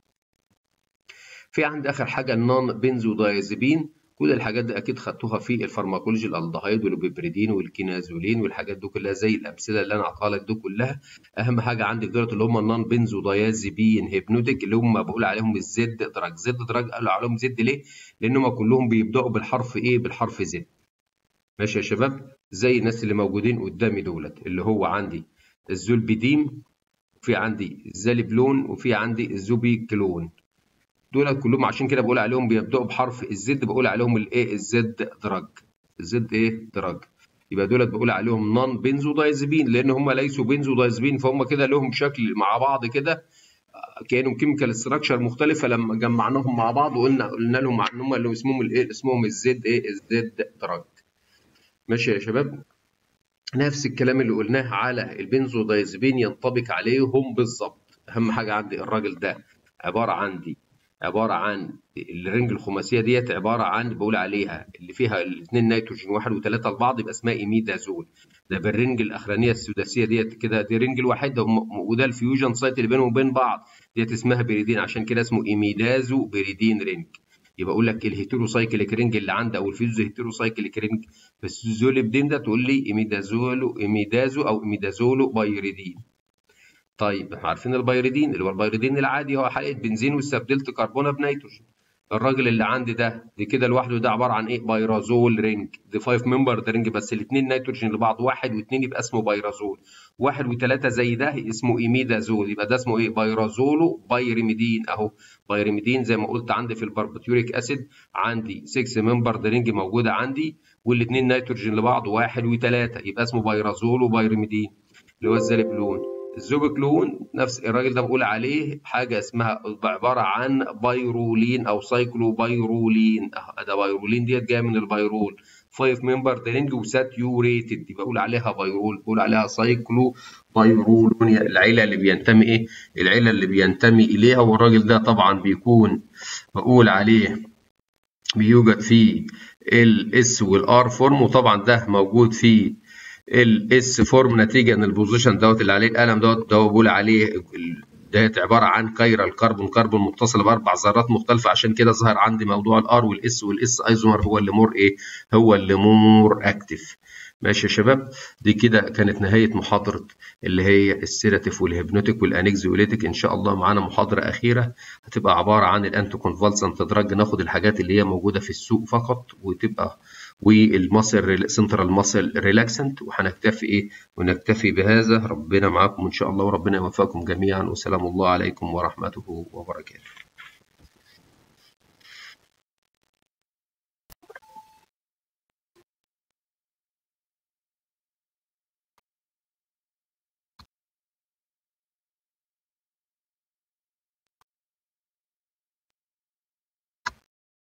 S1: في عندي اخر حاجه النون بنزودايزبين كل الحاجات دي اكيد خدتوها في الفارماكولوجي الالدهايد والبيبريدين والكينازولين والحاجات دي كلها زي الامثله اللي انا اعطاها لك دي كلها اهم حاجه عندي دولت اللي هم النون بنزودايازبين هيبنوتيك اللي هم بقول عليهم الزد دراج زد دراج قالوا عليهم زد ليه لان هم كلهم بيبداوا بالحرف ايه بالحرف زد ماشي يا شباب زي الناس اللي موجودين قدامي دولت اللي هو عندي الزولبيديم وفي عندي الزالبلون وفي عندي الزوبيكلون دول كلهم عشان كده بقول عليهم بيبداوا بحرف الزد بقول عليهم الايه الزد دراج الزد ايه دراج يبقى دولت بقول عليهم نون بنزودايزبين لان هم ليسوا بنزودايزبين فهم كده لهم شكل مع بعض كده كانوا كيميكال ستراكشر مختلفه لما جمعناهم مع بعض وقلنا قلنا لهم ان هم اللي اسمهم الايه اسمهم الزد ايه الزد دراج ماشي يا شباب نفس الكلام اللي قلناه على البنزودايزبين ينطبق عليهم بالظبط اهم حاجه عندي الراجل ده عباره عندي عباره عن الرنج الخماسيه ديت عباره عن بقول عليها اللي فيها الاثنين نيتروجين واحد وثلاثه لبعض يبقى اسمها ايميدازول ده بالرنج الاخرانيه السداسيه ديت كده دي رنج الواحد وده الفيوجن سايت اللي بينهم وبين بعض ديت اسمها بيريدين عشان كده اسمه ايميدازو بيريدين رينج يبقى اقول لك الهيتروسايكليك رينج اللي عندي او الفيوز هيتروسايكليك رينج بس الزولبدين ده تقول لي ايميدازولو ايميدازو او ايميدازولو بايريدين طيب احنا عارفين البايريدين اللي هو البايريدين العادي هو حلقه بنزين واستبدلت كربونه بنيتروجين الراجل اللي عندي ده دي كده لوحده ده عباره عن ايه بايرازول رينج دي 5 ممبر ده رينج بس الاثنين نيتروجين لبعض واحد واثنين يبقى اسمه بايرازول واحد وثلاثه زي ده اسمه ايميدازول يبقى ده اسمه ايه بايرازولو بايرميدين اهو بايرميدين زي ما قلت عندي في الباربيتيوريك اسيد عندي 6 ممبر ده رينج موجوده عندي والاثنين نيتروجين لبعض واحد وثلاثه يبقى اسمه بايرازولو بايرميدين اللي هو الزالبلون الزوبكلون نفس الراجل ده بقول عليه حاجه اسمها عباره عن بايرولين او سايكلو بايرولين ده بايرولين ديت جايه من البيرول 5 ممبر درينج وساتيوريتد يبقى بقول عليها بايرول بقول عليها سايكلو بايرولون العيله اللي بينتمي ايه العيله اللي بينتمي اليها والراجل ده طبعا بيكون بقول عليه بيوجد فيه الاس والار فورم وطبعا ده موجود في الاس فورم نتيجه ان البوزيشن دوت اللي عليه القلم دوت ده بقول عليه ديت عباره عن كايرا الكربون كربون متصله باربع ذرات مختلفه عشان كده ظهر عندي موضوع الار والاس والاس ايزومر هو اللي مور ايه هو اللي مور اكتف ماشي يا شباب دي كده كانت نهايه محاضره اللي هي السيراتيف والهيبنوتيك والانكزيوليتيك ان شاء الله معانا محاضره اخيره هتبقى عباره عن الانتو كونفالسنت دراج ناخد الحاجات اللي هي موجوده في السوق فقط وتبقى والمصل سنترال ماسل ريلاكسنت وهنكتفي ايه ونكتفي بهذا ربنا معاكم ان شاء الله وربنا يوفقكم جميعا وسلام الله عليكم ورحمته وبركاته